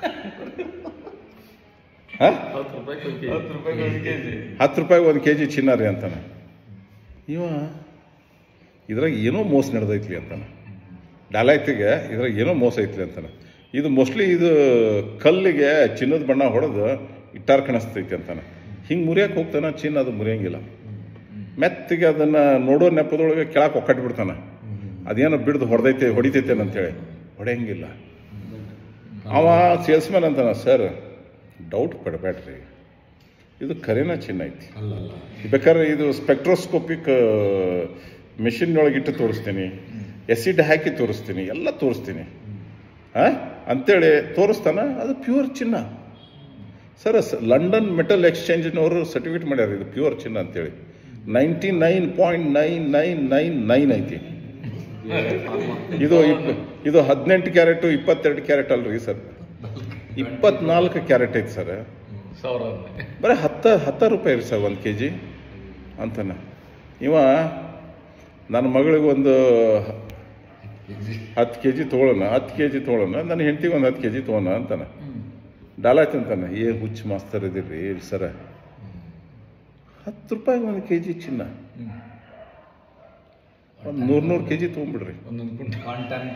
ಹಾಂ ಹತ್ತು ರೂಪಾಯಿ ಹತ್ತು ರೂಪಾಯಿ ಒಂದು ಕೆ ಜಿ ಹತ್ತು ರೂಪಾಯಿಗೆ ಒಂದು ಕೆ ಜಿ ಚಿನ್ನ ರೀ ಅಂತಾನೆ ಇವ ಇದ್ರಾಗ ಏನೋ ಮೋಸ ನಡೆದೈತ್ಲಿ ಅಂತಾನೆ ಡಾಲಾಯ್ತಿಗೆ ಇದ್ರಾಗ ಏನೋ ಮೋಸ ಐತ್ಲಿ ಅಂತಾನೆ ಇದು ಮೋಸ್ಟ್ಲಿ ಇದು ಕಲ್ಲಿಗೆ ಚಿನ್ನದ ಬಣ್ಣ ಹೊಡೆದು ಇಟ್ಟಾರ್ ಕಾಣಿಸ್ತೈತಿ ಅಂತಾನೆ ಹಿಂಗೆ ಮುರಿಯಕ್ಕೆ ಹೋಗ್ತಾನೆ ಚಿನ್ನ ಅದು ಮುರಿಯಂಗಿಲ್ಲ ಮೆತ್ತಿಗೆ ಅದನ್ನು ನೋಡೋ ನೆಪದೊಳಗೆ ಕೆಳಕ್ಕೆ ಒಕ್ಕಟ್ಬಿಡ್ತಾನೆ ಅದೇನೋ ಬಿಡ್ದು ಹೊಡೆದೈತೆ ಹೊಡಿತೈತೆ ಅಂತೇಳಿ ಹೊಡೆಯಂಗಿಲ್ಲ ಅವ ಸೇಲ್ಸ್ಮನ್ ಅಂತಾನ ಸರ್ ಡೌಟ್ ಪಡಬೇಡ್ರಿ ಇದು ಕರೆನ ಚಿನ್ನ ಐತಿ ಬೇಕಾದ್ರೆ ಇದು ಸ್ಪೆಕ್ಟ್ರೋಸ್ಕೋಪಿಕ್ ಮೆಷಿನ್ ಒಳಗೆ ಇಟ್ಟು ತೋರಿಸ್ತೀನಿ ಎಸಿಡ್ ಹಾಕಿ ತೋರಿಸ್ತೀನಿ ಎಲ್ಲ ತೋರಿಸ್ತೀನಿ ಆ ಅಂತೇಳಿ ತೋರಿಸ್ತಾನ ಅದು ಪ್ಯೂರ್ ಚಿನ್ನ ಸರ್ ಸ- ಲಂಡನ್ ಮೆಟಲ್ ಎಕ್ಸ್ಚೇಂಜ್ನವರು ಸರ್ಟಿಫಿಕೇಟ್ ಮಾಡ್ಯಾರ ಇದು ಪ್ಯೂರ್ ಚಿನ್ನ ಅಂತೇಳಿ ninety nine point nine nine nine nine ಐತಿ ಇದು ಇಪ್ ಇದು ಹದಿನೆಂಟು ಕ್ಯಾರೆಟು ಇಪ್ಪತ್ತೆರಡು ಕ್ಯಾರೆಟ್ ಅಲ್ರಿ ಸರ್ ಇಪ್ಪತ್ನಾಲ್ಕು ಕ್ಯಾರೆಟ್ ಐತಿ ಸರ್ ಸಾವಿರ ಬರೀ ಹತ್ತು ಹತ್ತು ರೂಪಾಯಿ ರೀ ಸರ್ ಒಂದು ಕೆ ಜಿ ಅಂತಾನ ಇವ ನನ್ನ ಮಗಳಿಗೆ ಒಂದು ಹತ್ತು ಕೆ ಜಿ ತೊಗೊಳೋಣ ಹತ್ತು ಕೆ ಜಿ ತೊಗೊಳೋಣ ನನ್ನ ಹೆಂಡತಿಗೆ ಒಂದು ಹತ್ತು ಕೆ ಜಿ ತೊಗೊಳ ಅಂತಾನೆ ಡಾಲಾಯ್ತು ಅಂತಾನೆ ಏ ಹುಚ್ಚು ಮಾಸ್ತರ್ ಇದಿರ್ರಿ ಸರ ಹತ್ತು ರೂಪಾಯಿಗೆ ಒಂದು ಕೆ ಜಿ ಚಿನ್ನ ಒಂದು ನೂರು ನೂರು ಕೆ ಜಿ ತೊಗೊಂಬಿಡ್ರಿ ಒಂದೊಂದು ಕುಂಟಲ್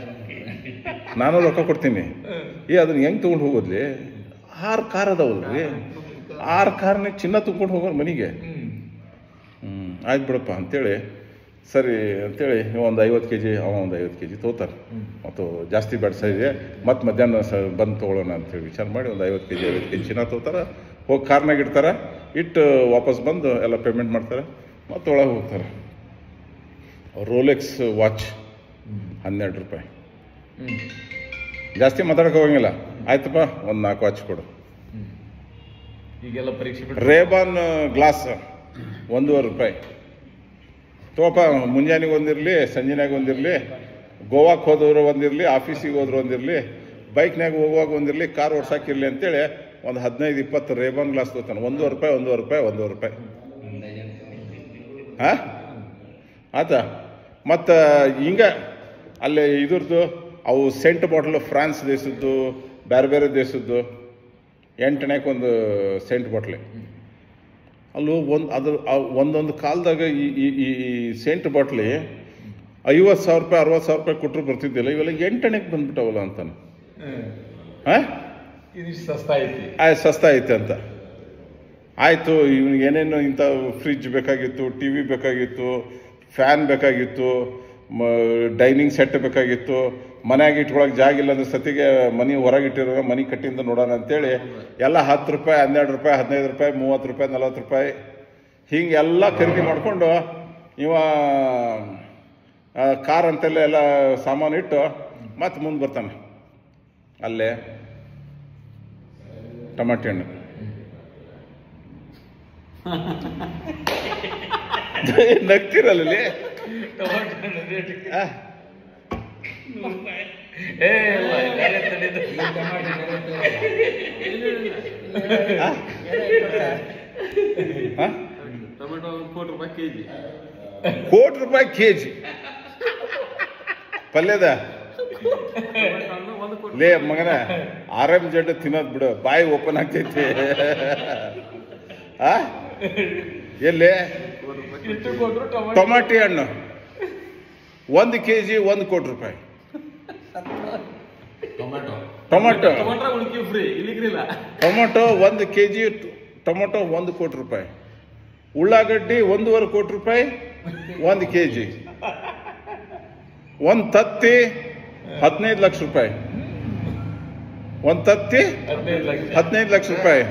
ನಾನು ರೊಕ್ಕ ಕೊಡ್ತೀನಿ ಏ ಅದನ್ನ ಹೆಂಗೆ ತೊಗೊಂಡು ಹೋಗೋದ್ಲಿ ಆರು ಕಾರ್ ಅದಾವಲ್ರಿ ಆರು ಕಾರ್ನಾಗ ಚಿನ್ನ ತುಂಬ್ಕೊಂಡು ಹೋಗೋರು ಮನೆಗೆ ಹ್ಮ್ ಹ್ಞೂ ಆಯ್ತು ಬಿಡಪ್ಪ ಅಂತೇಳಿ ಸರಿ ಅಂತೇಳಿ ಒಂದು ಐವತ್ತು ಕೆ ಜಿ ಅವ ಒಂದು ಐವತ್ತು ಕೆ ಜಿ ತೊಗೋತಾರೆ ಮತ್ತು ಜಾಸ್ತಿ ಬೇಡ ಸೈಜೆ ಮತ್ತು ಮಧ್ಯಾಹ್ನ ಸ ಬಂದು ತೊಗೊಳ್ಳೋಣ ಅಂತೇಳಿ ವಿಚಾರ ಮಾಡಿ ಒಂದು ಐವತ್ತು ಕೆ ಜಿ ಐವತ್ತು ಕೆ ಜಿ ಚಿನ್ನ ತೊಗೋತಾರೆ ಹೋಗಿ ಕಾರ್ನಾಗ ಇಡ್ತಾರೆ ಇಟ್ಟು ವಾಪಸ್ ಬಂದು ಎಲ್ಲ ಪೇಮೆಂಟ್ ಮಾಡ್ತಾರೆ ಮತ್ತು ಒಳಗೆ ಹೋಗ್ತಾರೆ ರೋಲೆಕ್ಸ್ ವಾಚ್ ಹನ್ನೆರಡು ರೂಪಾಯಿ ಹ್ಮ್ ಜಾಸ್ತಿ ಮಾತಾಡಕ್ಕೆ ಹೋಗಂಗಿಲ್ಲ ಆಯ್ತಪ್ಪ ಒಂದು ನಾಲ್ಕು ವಾಚ್ ಕೊಡು ಹ್ಮ್ ಈಗೆಲ್ಲ ಪರೀಕ್ಷೆ ಬಿಟ್ಟು ರೇಬಾನ್ ಗ್ಲಾಸ್ ಒಂದೂವರೆ ರೂಪಾಯಿ ತೋಪ ಮುಂಜಾನೆಗೆ ಒಂದಿರಲಿ ಸಂಜೆನಾಗ ಒಂದಿರಲಿ ಗೋವಾಕ್ಕೆ ಹೋದವರು ಒಂದಿರಲಿ ಆಫೀಸಿಗೆ ಹೋದ್ರು ಒಂದಿರಲಿ ಬೈಕ್ನಾಗ ಹೋಗುವಾಗ ಒಂದಿರಲಿ ಕಾರ್ ಓಡ್ಸಾಕಿರ್ಲಿ ಅಂತೇಳಿ ಒಂದು ಹದಿನೈದು ಇಪ್ಪತ್ತು ರೇಬಾನ್ ಗ್ಲಾಸ್ ತೊಗೊತಾನೆ ಒಂದೂವರೆ ರೂಪಾಯಿ ಒಂದೂವರೆ ರೂಪಾಯಿ ಒಂದೂವರೆ ರೂಪಾಯಿ ಹಾಂ ಆತ ಮತ್ತು ಹಿಂಗ ಅಲ್ಲಿ ಇದ್ರದ್ದು ಅವು ಸೆಂಟ್ ಬಾಟಲ್ ಫ್ರಾನ್ಸ್ ದೇಶದ್ದು ಬೇರೆ ಬೇರೆ ದೇಶದ್ದು ಎಂಟನೇಕ್ಕೆ ಒಂದು ಸೆಂಟ್ ಬಾಟ್ಲಿ ಅಲ್ಲೂ ಒಂದು ಅದ್ರ ಆ ಒಂದೊಂದು ಕಾಲದಾಗ ಈ ಈ ಈ ಈ ಸೆಂಟ್ ಬಾಟ್ಲಿ ಐವತ್ತು ಸಾವಿರ ರೂಪಾಯಿ ಅರವತ್ತು ಸಾವಿರ ರೂಪಾಯಿ ಕೊಟ್ಟರು ಬರ್ತಿದ್ದಿಲ್ಲ ಇವೆಲ್ಲ ಎಂಟನೇಕ್ಕೆ ಬಂದ್ಬಿಟ್ಟವಲ್ಲ ಅಂತಾನೆ ಹ್ಮ್ ಹಾಂ ಇದಿಷ್ಟು ಸಸ್ತಾ ಐತಿ ಆಯ್ತು ಸಸ್ತ ಐತೆ ಅಂತ ಆಯಿತು ಇವ್ನಿಗೆ ಏನೇನು ಇಂಥ ಫ್ರಿಜ್ ಬೇಕಾಗಿತ್ತು ಟಿ ವಿ ಬೇಕಾಗಿತ್ತು ಫ್ಯಾನ್ ಬೇಕಾಗಿತ್ತು ಮ ಡೈನಿಂಗ್ ಸೆಟ್ ಬೇಕಾಗಿತ್ತು ಮನ್ಯಾಗ ಇಟ್ಕೊಳಕ್ಕೆ ಜಾಗ ಇಲ್ಲ ಅಂದ್ರೆ ಸತಿಗೆ ಮನೆ ಹೊರಗೆ ಇಟ್ಟಿರೋ ಮನೆ ಕಟ್ಟಿಂದ ನೋಡೋಣ ಅಂತೇಳಿ ಎಲ್ಲ ಹತ್ತು ರೂಪಾಯಿ ಹನ್ನೆರಡು ರೂಪಾಯಿ ಹದಿನೈದು ರೂಪಾಯಿ ಮೂವತ್ತು ರೂಪಾಯಿ ನಲ್ವತ್ತು ರೂಪಾಯಿ ಹಿಂಗೆಲ್ಲ ಖರೀದಿ ಮಾಡಿಕೊಂಡು ಇವ ಆ, ಕಾರ್ ಅಂತೆಲ್ಲ ಎಲ್ಲ ಸಾಮಾನು ಇಟ್ಟು ಮತ್ತೆ ಮುಂದೆ ಬರ್ತಾನೆ ಅಲ್ಲೇ ಟಮಾಟೆ ಹಣ್ಣು ನಗ್ತಿರಲ್ಲ ಇಲ್ಲಿ? ಟೊಮಾಟೊ ಹಣ್ಣು ರೇಟ್ ಆ, ಏ ಇಲ್ಲ ಬೇರೆ ತಡಿದು. ಆ? ಆ? ಟೊಮೆಟೊ ಒಂದು ಕೋಟಿ ರೂಪಾಯಿ ಕೆ ಜಿ ಕೋಟಿ ರೂಪಾಯಿ ಕೆ ಜಿ ಪಲ್ಯದ ಒಂದು ಕೋಟಿ ಲೇ ಮಗನ ಆರಾಮ್ ಜಡ್ಡು ತಿನ್ನೋದು ಬಿಡು ಬಾಯಿ ಓಪನ್ ಆಗ್ತೈತಿ ಆ ಎಲ್ಲಿ ಎಷ್ಟು ಕೊಟ್ರು ಟೊಮಾಟೊ ಟೊಮಾಟಿ ಹಣ್ಣು ಒಂದು ಕೆ ಜಿ ಒಂದು ಕೋಟಿ ರೂಪಾಯಿ ಟೊಮೆಟೊ ಟೊಮಾಟೊ ಟೊಮೆಟೊ ಉಳ್ಕಿ ಫ್ರೀ ಇಲ್ಲಿಗ್ರಿಲ್ಲ ಟೊಮೊಟೊ ಒಂದು ಕೆ ಜಿ ಟೊಮೊಟೊ ಒಂದು ಕೋಟಿ ರೂಪಾಯಿ ಉಳ್ಳಾಗಡ್ಡಿ ಒಂದೂವರೆ ಕೋಟಿ ರೂಪಾಯಿ ಒಂದು ಕೆ ಜಿ ಒಂದು ತತ್ತಿ ಹದಿನೈದು ಲಕ್ಷ ರೂಪಾಯಿ ಒಂದು ತತ್ತಿ ಹದಿನೈದು ಲಕ್ಷ ಹದಿನೈದು ಲಕ್ಷ ರೂಪಾಯಿ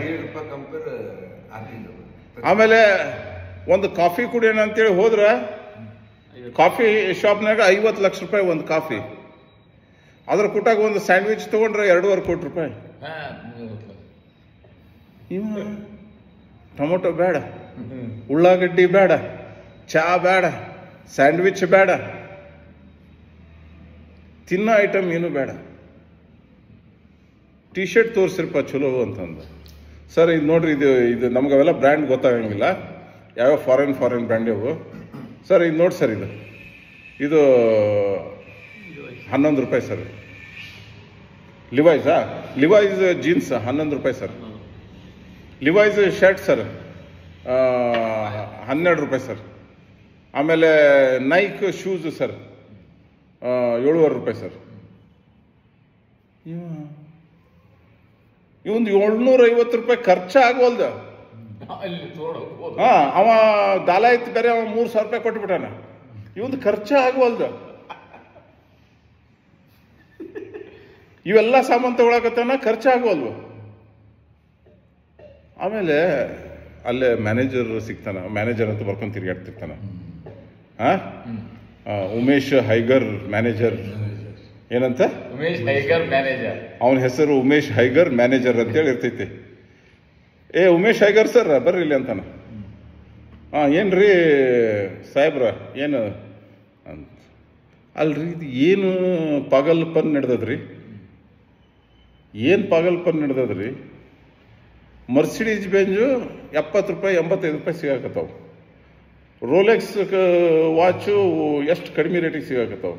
ಆಮೇಲೆ ಒಂದು ಕಾಫಿ ಕುಡಿಯೋಣ ಅಂತೇಳಿ ಹೋದ್ರ ಕಾಫಿ ಶಾಪ್ನಾಗ ಐವತ್ತು ಲಕ್ಷ ರೂಪಾಯಿ ಒಂದು ಕಾಫಿ ಅದ್ರ ಕುಟಾಗ ಒಂದು ಸ್ಯಾಂಡ್ವಿಚ್ ತಗೊಂಡ್ರೆ ಎರಡೂವರೆ ಕೋಟಿ ರೂಪಾಯಿ ಹಾ ಮೂವತ್ತು ಲಕ್ಷ. ಇವ ಟೊಮೊಟೊ ಬೇಡ ಹ್ಮ್ ಉಳ್ಳಾಗಡ್ಡಿ ಬೇಡ ಚಾ ಬೇಡ ಸ್ಯಾಂಡ್ವಿಚ್ ಬೇಡ ತಿನ್ನೋ ಐಟಮ್ ಏನು ಬೇಡ ಟಿ ಶರ್ಟ್ ತೋರಿಸಿರಪ್ಪ ಚಲೋ ಅಂತಂದು ಸರ್ ಇದು ನೋಡ್ರಿ ಇದು ಇದು ನಮ್ಗೆ ಅವೆಲ್ಲ ಬ್ರ್ಯಾಂಡ್ ಗೊತ್ತಾಗಂಗಿಲ್ಲ ಯಾವ್ಯಾವ ಫಾರಿನ್ ಫಾರಿನ್ ಬ್ರ್ಯಾಂಡ್ ಇವು ಸರ್ ಇದು ನೋಡಿ ಸರ್ ಇದು ಇದು ಹನ್ನೊಂದು ರೂಪಾಯಿ ಸರ್ ಲಿವೈಸಾ ಲಿವೈಸ್ ಜೀನ್ಸ್ ಹನ್ನೊಂದು ರೂಪಾಯಿ ಸರ್ ಲಿವೈಸ್ ಶರ್ಟ್ ಸರ್ ಆ, ಹನ್ನೆರಡು ರೂಪಾಯಿ ಸರ್ ಆಮೇಲೆ ನೈಕ್ ಶೂಸ್ ಸರ್ ಆ, ಏಳುವರೆ ರೂಪಾಯಿ ಸರ್ ಇವಂದು ಏಳ್ನೂರ ಐವತ್ತು ರೂಪಾಯಿ ಖರ್ಚು ಆಗೋಲ್ದ ಅಲ್ಲಿ ತೋಡಕ್ ಹೋದ ಹಾ ಅವ ದಾಲಾಯ್ತು ಬೇರೆ ಅವ ಮೂರು ಸಾವಿರ ರೂಪಾಯಿ ಕೊಟ್ಬಿಟ್ಟಾನ ಇವಂದು ಖರ್ಚು ಆಗೋಲ್ದ ಇವೆಲ್ಲ ಸಾಮಾನು ತಗೊಳಕತ್ತಾನ ಖರ್ಚು ಆಗೋಲ್ವು ಆಮೇಲೆ ಅಲ್ಲೇ ಮ್ಯಾನೇಜರ್ ಸಿಗ್ತಾನ ಮ್ಯಾನೇಜರ್ ಅಂತ ಬರ್ಕೊಂಡು ತಿರ್ಗಾಡ್ತಿರ್ತಾನ ಹಾ ಆ, ಉಮೇಶ್ ಹೈಗರ್ ಮ್ಯಾನೇಜರ್ ಏನಂತ ಉಮೇಶ್ ಹೈಗರ್ ಮ್ಯಾನೇಜರ್ ಅವನ ಹೆಸರು ಉಮೇಶ್ ಹೈಗರ್ ಮ್ಯಾನೇಜರ್ ಅಂತೇಳಿ ಇರ್ತೈತಿ ಏ ಉಮೇಶ್ ಹೈಗರ್ ಸರ್ ಬರ್ರಿ ಇಲ್ಲಿ ಅಂತಾನ ಹಾಂ ಏನ್ರಿ ಸಾಹೇಬ್ರ ಏನು ಅಂತ ಅಲ್ರಿ ಇದು ಏನು ಪಾಗಲ್ಪನ್ ನಡೆದದ್ರಿ ಏನು ಪಾಗಲ್ಪನ್ ನಡೆದದ್ರಿ ಮರ್ಸಿಡೀಸ್ ಬೆಂಜು ಎಪ್ಪತ್ತು ರೂಪಾಯಿ ಎಂಬತ್ತೈದು ರೂಪಾಯಿ ಸಿಗಾಕತ್ತಾವ ರೋಲೆಕ್ಸ್ ವಾಚು ಎಷ್ಟು ಕಡಿಮೆ ರೇಟಿಗೆ ಸಿಗಾಕತ್ತಾವ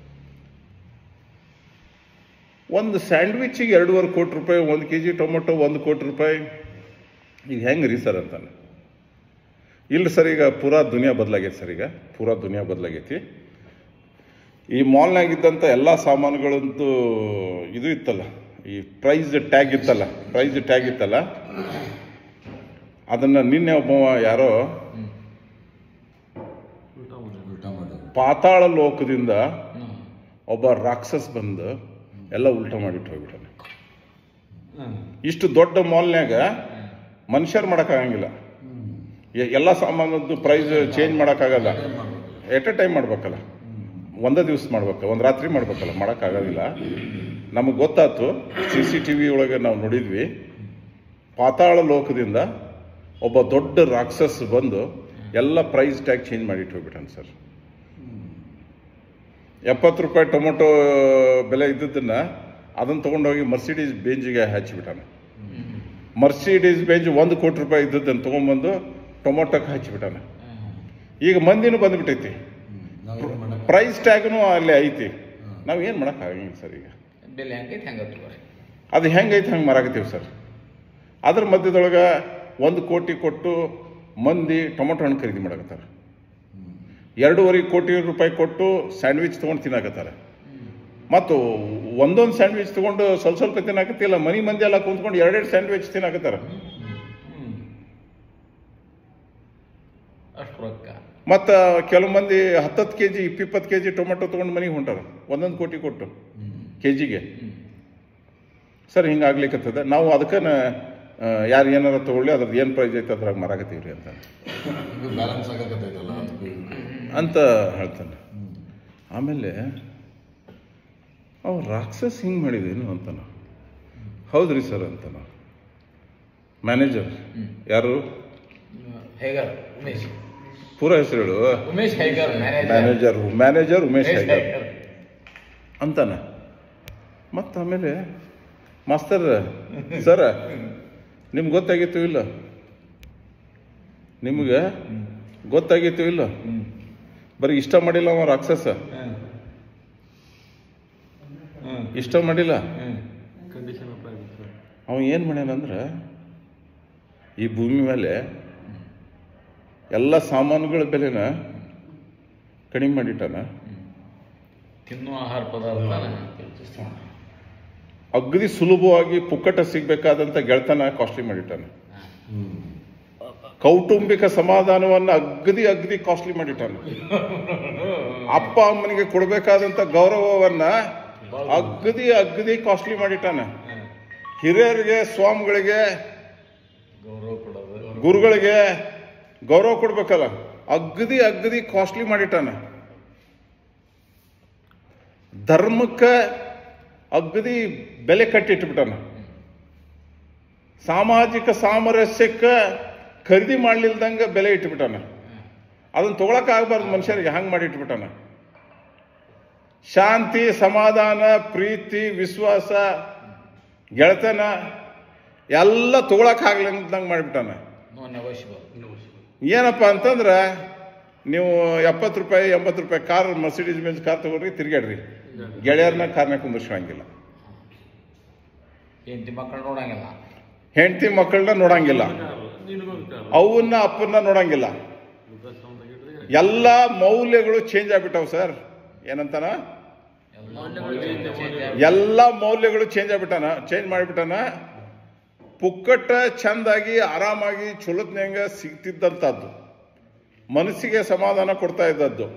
ಒಂದು ಸ್ಯಾಂಡ್ವಿಚಿಗೆ ಎರಡೂವರೆ ಕೋಟಿ ರೂಪಾಯಿ ಒಂದು ಕೆ ಜಿ ಟೊಮೊಟೊ ಒಂದು ಕೋಟಿ ರೂಪಾಯಿ ಇದು ಹೆಂಗೆ ರೀ ಸರ್ ಅಂತಾನೆ ಇಲ್ಲ ಸರ್ ಈಗ ಪೂರಾ ದುನಿಯಾ ಬದಲಾಗೈತೆ ಸರ್ ಈಗ ಪೂರಾ ದುನಿಯಾ ಬದಲಾಗೈತಿ ಈ ಮಾಲ್ನಾಗಿದ್ದಂಥ ಎಲ್ಲ ಸಾಮಾನುಗಳಂತೂ ಇದು ಇತ್ತಲ್ಲ ಈ ಪ್ರೈಸ್ ಟ್ಯಾಗ್ ಇತ್ತಲ್ಲ ಪ್ರೈಸ್ ಟ್ಯಾಗ್ ಇತ್ತಲ್ಲ ಅದನ್ನು ನಿನ್ನೆ ಒಬ್ಬ ಯಾರೋ ಊಟ ಮಾಡಿ ಊಟ ಮಾಡೋದು ಪಾತಾಳ ಲೋಕದಿಂದ ಹ್ಮ್. ಒಬ್ಬ ರಾಕ್ಷಸ್ ಬಂದು ಎಲ್ಲ ಉಲ್ಟ ಮಾಡಿಟ್ಟು ಹೋಗ್ಬಿಟ್ಟಾನೆ ಹ್ಮ್. ಇಷ್ಟು ದೊಡ್ಡ ಮಾಲ್ನ್ಯಾಗ ಮನುಷ್ಯರು ಮಾಡೋಕ್ಕಾಗಂಗಿಲ್ಲ ಎ- ಎಲ್ಲ ಸಾಮಾನದ್ದು ಪ್ರೈಸ್ ಚೇಂಜ್ ಮಾಡೋಕ್ಕಾಗಲ್ಲ ಎಟ್ ಎ ಟೈಮ್ ಮಾಡ್ಬೇಕಲ್ಲ ಒಂದೇ ದಿವಸ ಮಾಡ್ಬೇಕು ಒಂದು ರಾತ್ರಿ ಮಾಡ್ಬೇಕಲ್ಲ ಮಾಡೋಕ್ಕಾಗೋದಿಲ್ಲ ನಮಗೆ ಗೊತ್ತಾಯ್ತು ಸಿ ಸಿ ಟಿ ವಿ ಒಳಗೆ ನಾವು ನೋಡಿದ್ವಿ ಪಾತಾಳ ಲೋಕದಿಂದ ಒಬ್ಬ ದೊಡ್ಡ ರಾಕ್ಷಸ್ ಬಂದು ಎಲ್ಲ ಪ್ರೈಸ್ ಟ್ಯಾಗ್ ಚೇಂಜ್ ಮಾಡಿಟ್ಟು ಹೋಗ್ಬಿಟ್ಟಾನೆ ಸರ್ ಎಪ್ಪತ್ತು ರೂಪಾಯಿ ಟೊಮೊಟೊ ಬೆಲೆ ಇದ್ದದ್ದನ್ನು ಅದನ್ನು ತೊಗೊಂಡೋಗಿ ಮರ್ಸಿಡೀಸ್ ಬೇಂಜಿಗೆ ಹಚ್ಚಿಬಿಟ್ಟಾನೆ ಮರ್ಸಿಡೀಸ್ ಬೇಂಜ್ ಒಂದು ಕೋಟಿ ರೂಪಾಯಿ ಇದ್ದದ್ದನ್ನು ತೊಗೊಂಬಂದು ಟೊಮೊಟೊಕ್ಕೆ ಹಚ್ಚಿಬಿಟ್ಟಾನೆ ಈಗ ಮಂದಿನೂ ಬಂದ್ಬಿಟ್ಟೈತಿ ನಾವೇನು ಮಾಡಕ್ಕೆ ಪ್ರೈಸ್ ಟ್ಯಾಗ್ನು ಅಲ್ಲೇ ಐತಿ ನಾವು ಏನು ಮಾಡೋಕ್ಕಾಗಂಗಿಲ್ಲ ಸರ್ ಈಗ ಬೆಲೆ ಹೆಂಗೈತೆ ಹೆಂಗ ತಗೋರಿ ಅದು ಹೆಂಗೈತೆ ಹಂಗೆ ಮಾರಾಕತ್ತೀವಿ ಸರ್ ಅದ್ರ ಮಧ್ಯದೊಳಗೆ ಒಂದು ಕೋಟಿ ಕೊಟ್ಟು ಮಂದಿ ಟೊಮೊಟೊ ಹಣ್ಣು ಖರೀದಿ ಮಾಡಕತ್ತಾರ ಎರಡೂವರೆ ಕೋಟಿ ರೂಪಾಯಿ ಕೊಟ್ಟು ಸ್ಯಾಂಡ್ವಿಚ್ ತೊಗೊಂಡು ತಿನ್ನಕತ್ತಾರ ಮತ್ತು ಒಂದೊಂದು ಸ್ಯಾಂಡ್ವಿಚ್ ತೊಗೊಂಡು ಸ್ವಲ್ಪ ಸ್ವಲ್ಪ ತಿನ್ನಕತ್ತಿಲ್ಲ ಮನಿ ಮಂದಿ ಎಲ್ಲ ಕುಂತ್ಕೊಂಡು ಎರಡೆರಡು ಸ್ಯಾಂಡ್ವಿಚ್ ತಿನ್ನಕತ್ತಾರ ಅಷ್ಟು ರೊಕ್ಕ ಮತ್ತು ಕೆಲವು ಮಂದಿ ಹತ್ತತ್ತು ಕೆ ಜಿ ಇಪ್ಪಿಪ್ಪತ್ತು ಕೆ ಜಿ ಟೊಮೆಟೊ ತೊಗೊಂಡು ಮನೆಗೆ ಹೊಂಟಾರ ಒಂದೊಂದು ಕೋಟಿ ಕೊಟ್ಟು ಕೆ ಜಿಗೆ ಸರ್ ಹಿಂಗಾಗ್ಲಿಕ್ಕತ್ತದ ನಾವು ಅದಕ್ಕೆ ಯಾರು ಏನಾರ ತೊಗೊಳ್ಳಿ ಅದ್ರದ್ದು ಏನು ಪ್ರೈಸ್ ಐತೆ ಅದ್ರಾಗ ಮಾರಾಕತ್ತೀವಿ ರೀ ಅಂತ ಇದು ಬ್ಯಾಲೆನ್ಸ್ ಆಗಕತ್ತೈತಲ್ಲ ಅದಕ್ಕೂ ಇದಕ್ಕೂ. ಅಂತ ಹೇಳ್ತಾನೆ ಆಮೇಲೆ ಅವ್ ರಾಕ್ಷಸ್ ಹಿಂಗೆ ಮಾಡಿದೇನು ಅಂತಾನ ಹೌದ್ರಿ ಸರ್ ಅಂತಾನ ಮ್ಯಾನೇಜರ್ ಯಾರು ಹೇಗರ್ ಉಮೇಶ್ ಪೂರ ಹೆಸರು ಹೇಳು ಉಮೇಶ್ ಹೇಗರ್ manager manager manager Umesh Umesh ಹೆಗರ್ ಹೇಗರ್ ಅಂತಾನ ಮತ್ತು ಆಮೇಲೆ ಮಾಸ್ತರ್ ಸರ ನಿಮ್ಗೆ ಗೊತ್ತಾಗಿತ್ತು ಇಲ್ಲ ನಿಮ್ಗೆ ಗೊತ್ತಾಗಿತ್ತು ಇಲ್ಲ ಬರೀ ಇಷ್ಟ ಮಾಡಿಲ್ಲ ಅವ ರಾಕ್ಷಸ ಇಷ್ಟ ಮಾಡಿಲ್ಲ ಕಂಡೀಷನ್ ಅಪ್ಲೈ ಆಗುತ್ತೆ ಅವ ಏನು ಮಾಡ್ಯಾನಂದ್ರೆ ಈ ಭೂಮಿ ಮೇಲೆ ಎಲ್ಲ ಸಾಮಾನುಗಳ ಬೆಲೆನ ಕಡಿಮೆ ಮಾಡಿಟ್ಟಾನ ತಿನ್ನುವ ಆಹಾರ ಪದಾರ್ಥ ಅಗದಿ ಸುಲಭವಾಗಿ ಪುಕ್ಕಟ ಸಿಗ್ಬೇಕಾದಂತ ಗೆಳತನ ಕಾಸ್ಟ್ಲಿ ಮಾಡಿಟ್ಟಾನ ಕೌಟುಂಬಿಕ ಸಮಾಧಾನವನ್ನ ಅಗದಿ ಅಗದಿ ಕಾಸ್ಟ್ಲಿ ಮಾಡಿಟ್ಟಾನ ಅಪ್ಪ ಅಮ್ಮನಿಗೆ ಕೊಡಬೇಕಾದಂತ ಗೌರವವನ್ನ ಅಗದಿ ಅಗದಿ ಕಾಸ್ಟ್ಲಿ ಮಾಡಿಟ್ಟಾನ ಹಿರಿಯರಿಗೆ ಸ್ವಾಮಿಗಳಿಗೆ ಗೌರವ ಕೊಡೋದು ಗುರುಗಳಿಗೆ ಗೌರವ ಕೊಡ್ಬೇಕಲ್ಲ ಅಗದಿ ಅಗದಿ ಕಾಸ್ಟ್ಲಿ ಮಾಡಿಟ್ಟಾನ ಧರ್ಮಕ್ಕೆ ಅಗದಿ ಬೆಲೆ ಕಟ್ಟಿಟ್ಬಿಟ್ಟಾನ ಸಾಮಾಜಿಕ ಸಾಮರಸ್ಯಕ್ಕೆ ಖರೀದಿ ಮಾಡ್ಲಿಲ್ದಂಗ ಬೆಲೆ ಇಟ್ಬಿಟ್ಟಾನ ಅದನ್ನ ತಗೊಳಕ್ ಆಗ್ಬಾರ್ದು ಮನುಷ್ಯರಿಗೆ ಹಂಗೆ ಮಾಡಿ ಇಟ್ಬಿಟ್ಟಾನ ಶಾಂತಿ ಸಮಾಧಾನ ಪ್ರೀತಿ ವಿಶ್ವಾಸ ಗೆಳತನ ಎಲ್ಲ ತಗೊಳಕ್ ಆಗ್ಲಂದಂಗೆ ಮಾಡಿಬಿಟ್ಟಾನ ನೋ ನೆಗೋಷಿಯಬಲ್ ಏನಪ್ಪ ಅಂತಂದ್ರೆ ನೀವು ಎಪ್ಪತ್ತು ರೂಪಾಯಿ ಎಂಬತ್ತು ರೂಪಾಯಿ ಕಾರ್ ಮರ್ಸಿಡೀಸ್ ಬೆಂಜ್ ಕಾರ್ ತಗೊಳ್ರಿ ತಿರ್ಗಾಡ್ರಿ ಗೆಳೆಯರನ್ನ ಕಾರ್ನ ಕುಂದಿರ್ಸಂಗಿಲ್ಲ ಹೆಂಡತಿ ಮಕ್ಕಳು ನೋಡಂಗಿಲ್ಲ ಹೆಂಡತಿ ಮಕ್ಕಳನ್ನ ನೋಡಂಗಿಲ್ಲ ನಿನಗೊಂದು ಕಾರು ಅವನ್ನ ಅಪ್ಪನ್ನ ನೋಡಂಗಿಲ್ಲ ವೃದ್ಧಾಶ್ರಮ ತೆಗಿದ್ರೆ ಎಲ್ಲ ಮೌಲ್ಯಗಳು ಚೇಂಜ್ ಆಗ್ಬಿಟ್ಟವು ಸರ್ ಏನಂತಾನ ಎಲ್ಲ ಮೌಲ್ಯಗಳು change ಆಗಿ- ಎಲ್ಲ ಮೌಲ್ಯಗಳು ಚೇಂಜ್ ಆಗ್ಬಿಟ್ಟಾನ ಚೇಂಜ್ ಮಾಡಿಬಿಟ್ಟಾನ ಪುಕ್ಕಟ್ಟ ಚಂದಾಗಿ ಆರಾಮಾಗಿ ಚೊಲತ್ನಂಗ ಸಿಗ್ತಿದ್ದಂಥದ್ದು ಮನಸ್ಸಿಗೆ ಸಮಾಧಾನ ಕೊಡ್ತಾ ಇದ್ದದ್ದು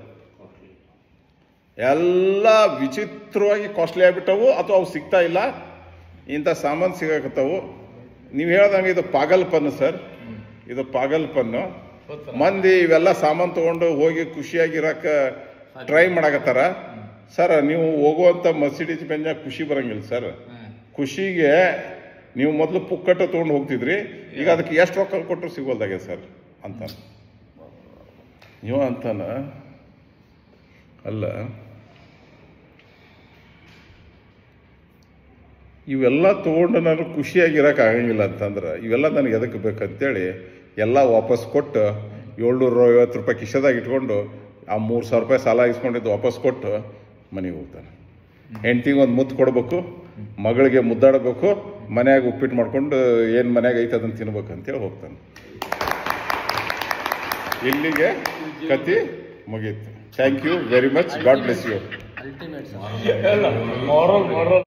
ಎಲ್ಲ ವಿಚಿತ್ರವಾಗಿ ಕಾಸ್ಟ್ಲಿ ಆಗ್ಬಿಟ್ಟವು ಅಥವಾ ಅವು ಸಿಗ್ತಾ ಇಲ್ಲ ಇಂಥ ಸಾಮಾನು ಸಿಗಾಕತ್ತವು ನೀವು ಹೇಳ್ದಂಗೆ ಇದು ಪಾಗಲ್ಪನ್ನು ಸರ್ ಇದು ಪಾಗಲ್ಪನ್ನು ಗೊತ್ತಲ್ಲ? ಮಂದಿ ಇವೆಲ್ಲ ಸಾಮಾನು ತಗೊಂಡು ಹೋಗಿ ಖುಷಿಯಾಗಿರಕ ಟ್ರೈ ಮಾಡಕತ್ತಾರ ಸರ್ ನೀವು ಹೋಗುವಂಥ ಮರ್ಸಿಡೀಸ್ ಬೆಂಜ ಖುಷಿ ಬರಂಗಿಲ್ಲ ಸರ್ ಹ್ಮ್. ಖುಷಿಗೆ ನೀವು ಮೊದಲು ಪುಕ್ಕಟ್ಟ ತೊಗೊಂಡು ಹೋಗ್ತಿದ್ರಿ ಈಗ ಅದಕ್ಕೆ ಎಷ್ಟು ರೊಕ್ಕ ಕೊಟ್ಟರು ಸಿಗೋಲ್ದಾಗೆ ಸರ್ ಅಂತ ಇವ ಅಂತಾನ ಅಲ್ಲ ಇವೆಲ್ಲ ತೊಗೊಂಡು ನಾನು ಖುಷಿಯಾಗಿರಕ್ಕೆ ಆಗಂಗಿಲ್ಲ ಅಂತಂದ್ರೆ ಇವೆಲ್ಲ ನನಗೆ ಎದಕ್ಕೆ ಬೇಕಂತೇಳಿ ಎಲ್ಲ ವಾಪಸ್ ಕೊಟ್ಟು ಏಳ್ನೂರ ಐವತ್ತು ರೂಪಾಯಿ ಕಿಶದಾಗ ಇಟ್ಕೊಂಡು ಆ ಮೂರು ಸಾವಿರ ರೂಪಾಯಿ ಸಾಲ ಇಸ್ಕೊಂಡಿದ್ದು ವಾಪಸ್ ಕೊಟ್ಟು ಮನೆಗೆ ಹೋಗ್ತಾನೆ ಹೆಂಡ್ತಿಗೆ ಒಂದು ಮುತ್ತು ಕೊಡಬೇಕು ಮಗಳಿಗೆ ಮುದ್ದಾಡಬೇಕು ಮನ್ಯಾಗ ಉಪ್ಪಿಟ್ಟು ಮಾಡ್ಕೊಂಡು ಏನು ಮನ್ಯಾಗ ಐತೆ ಅದನ್ನು ತಿನ್ಬೇಕು ಅಂತೇಳಿ ಹೋಗ್ತಾನೆ ಇಲ್ಲಿಗೆ ಕತಿ ಮುಗೀತು thank you very much God bless you ultimate ಎಲ್ಲ moral moral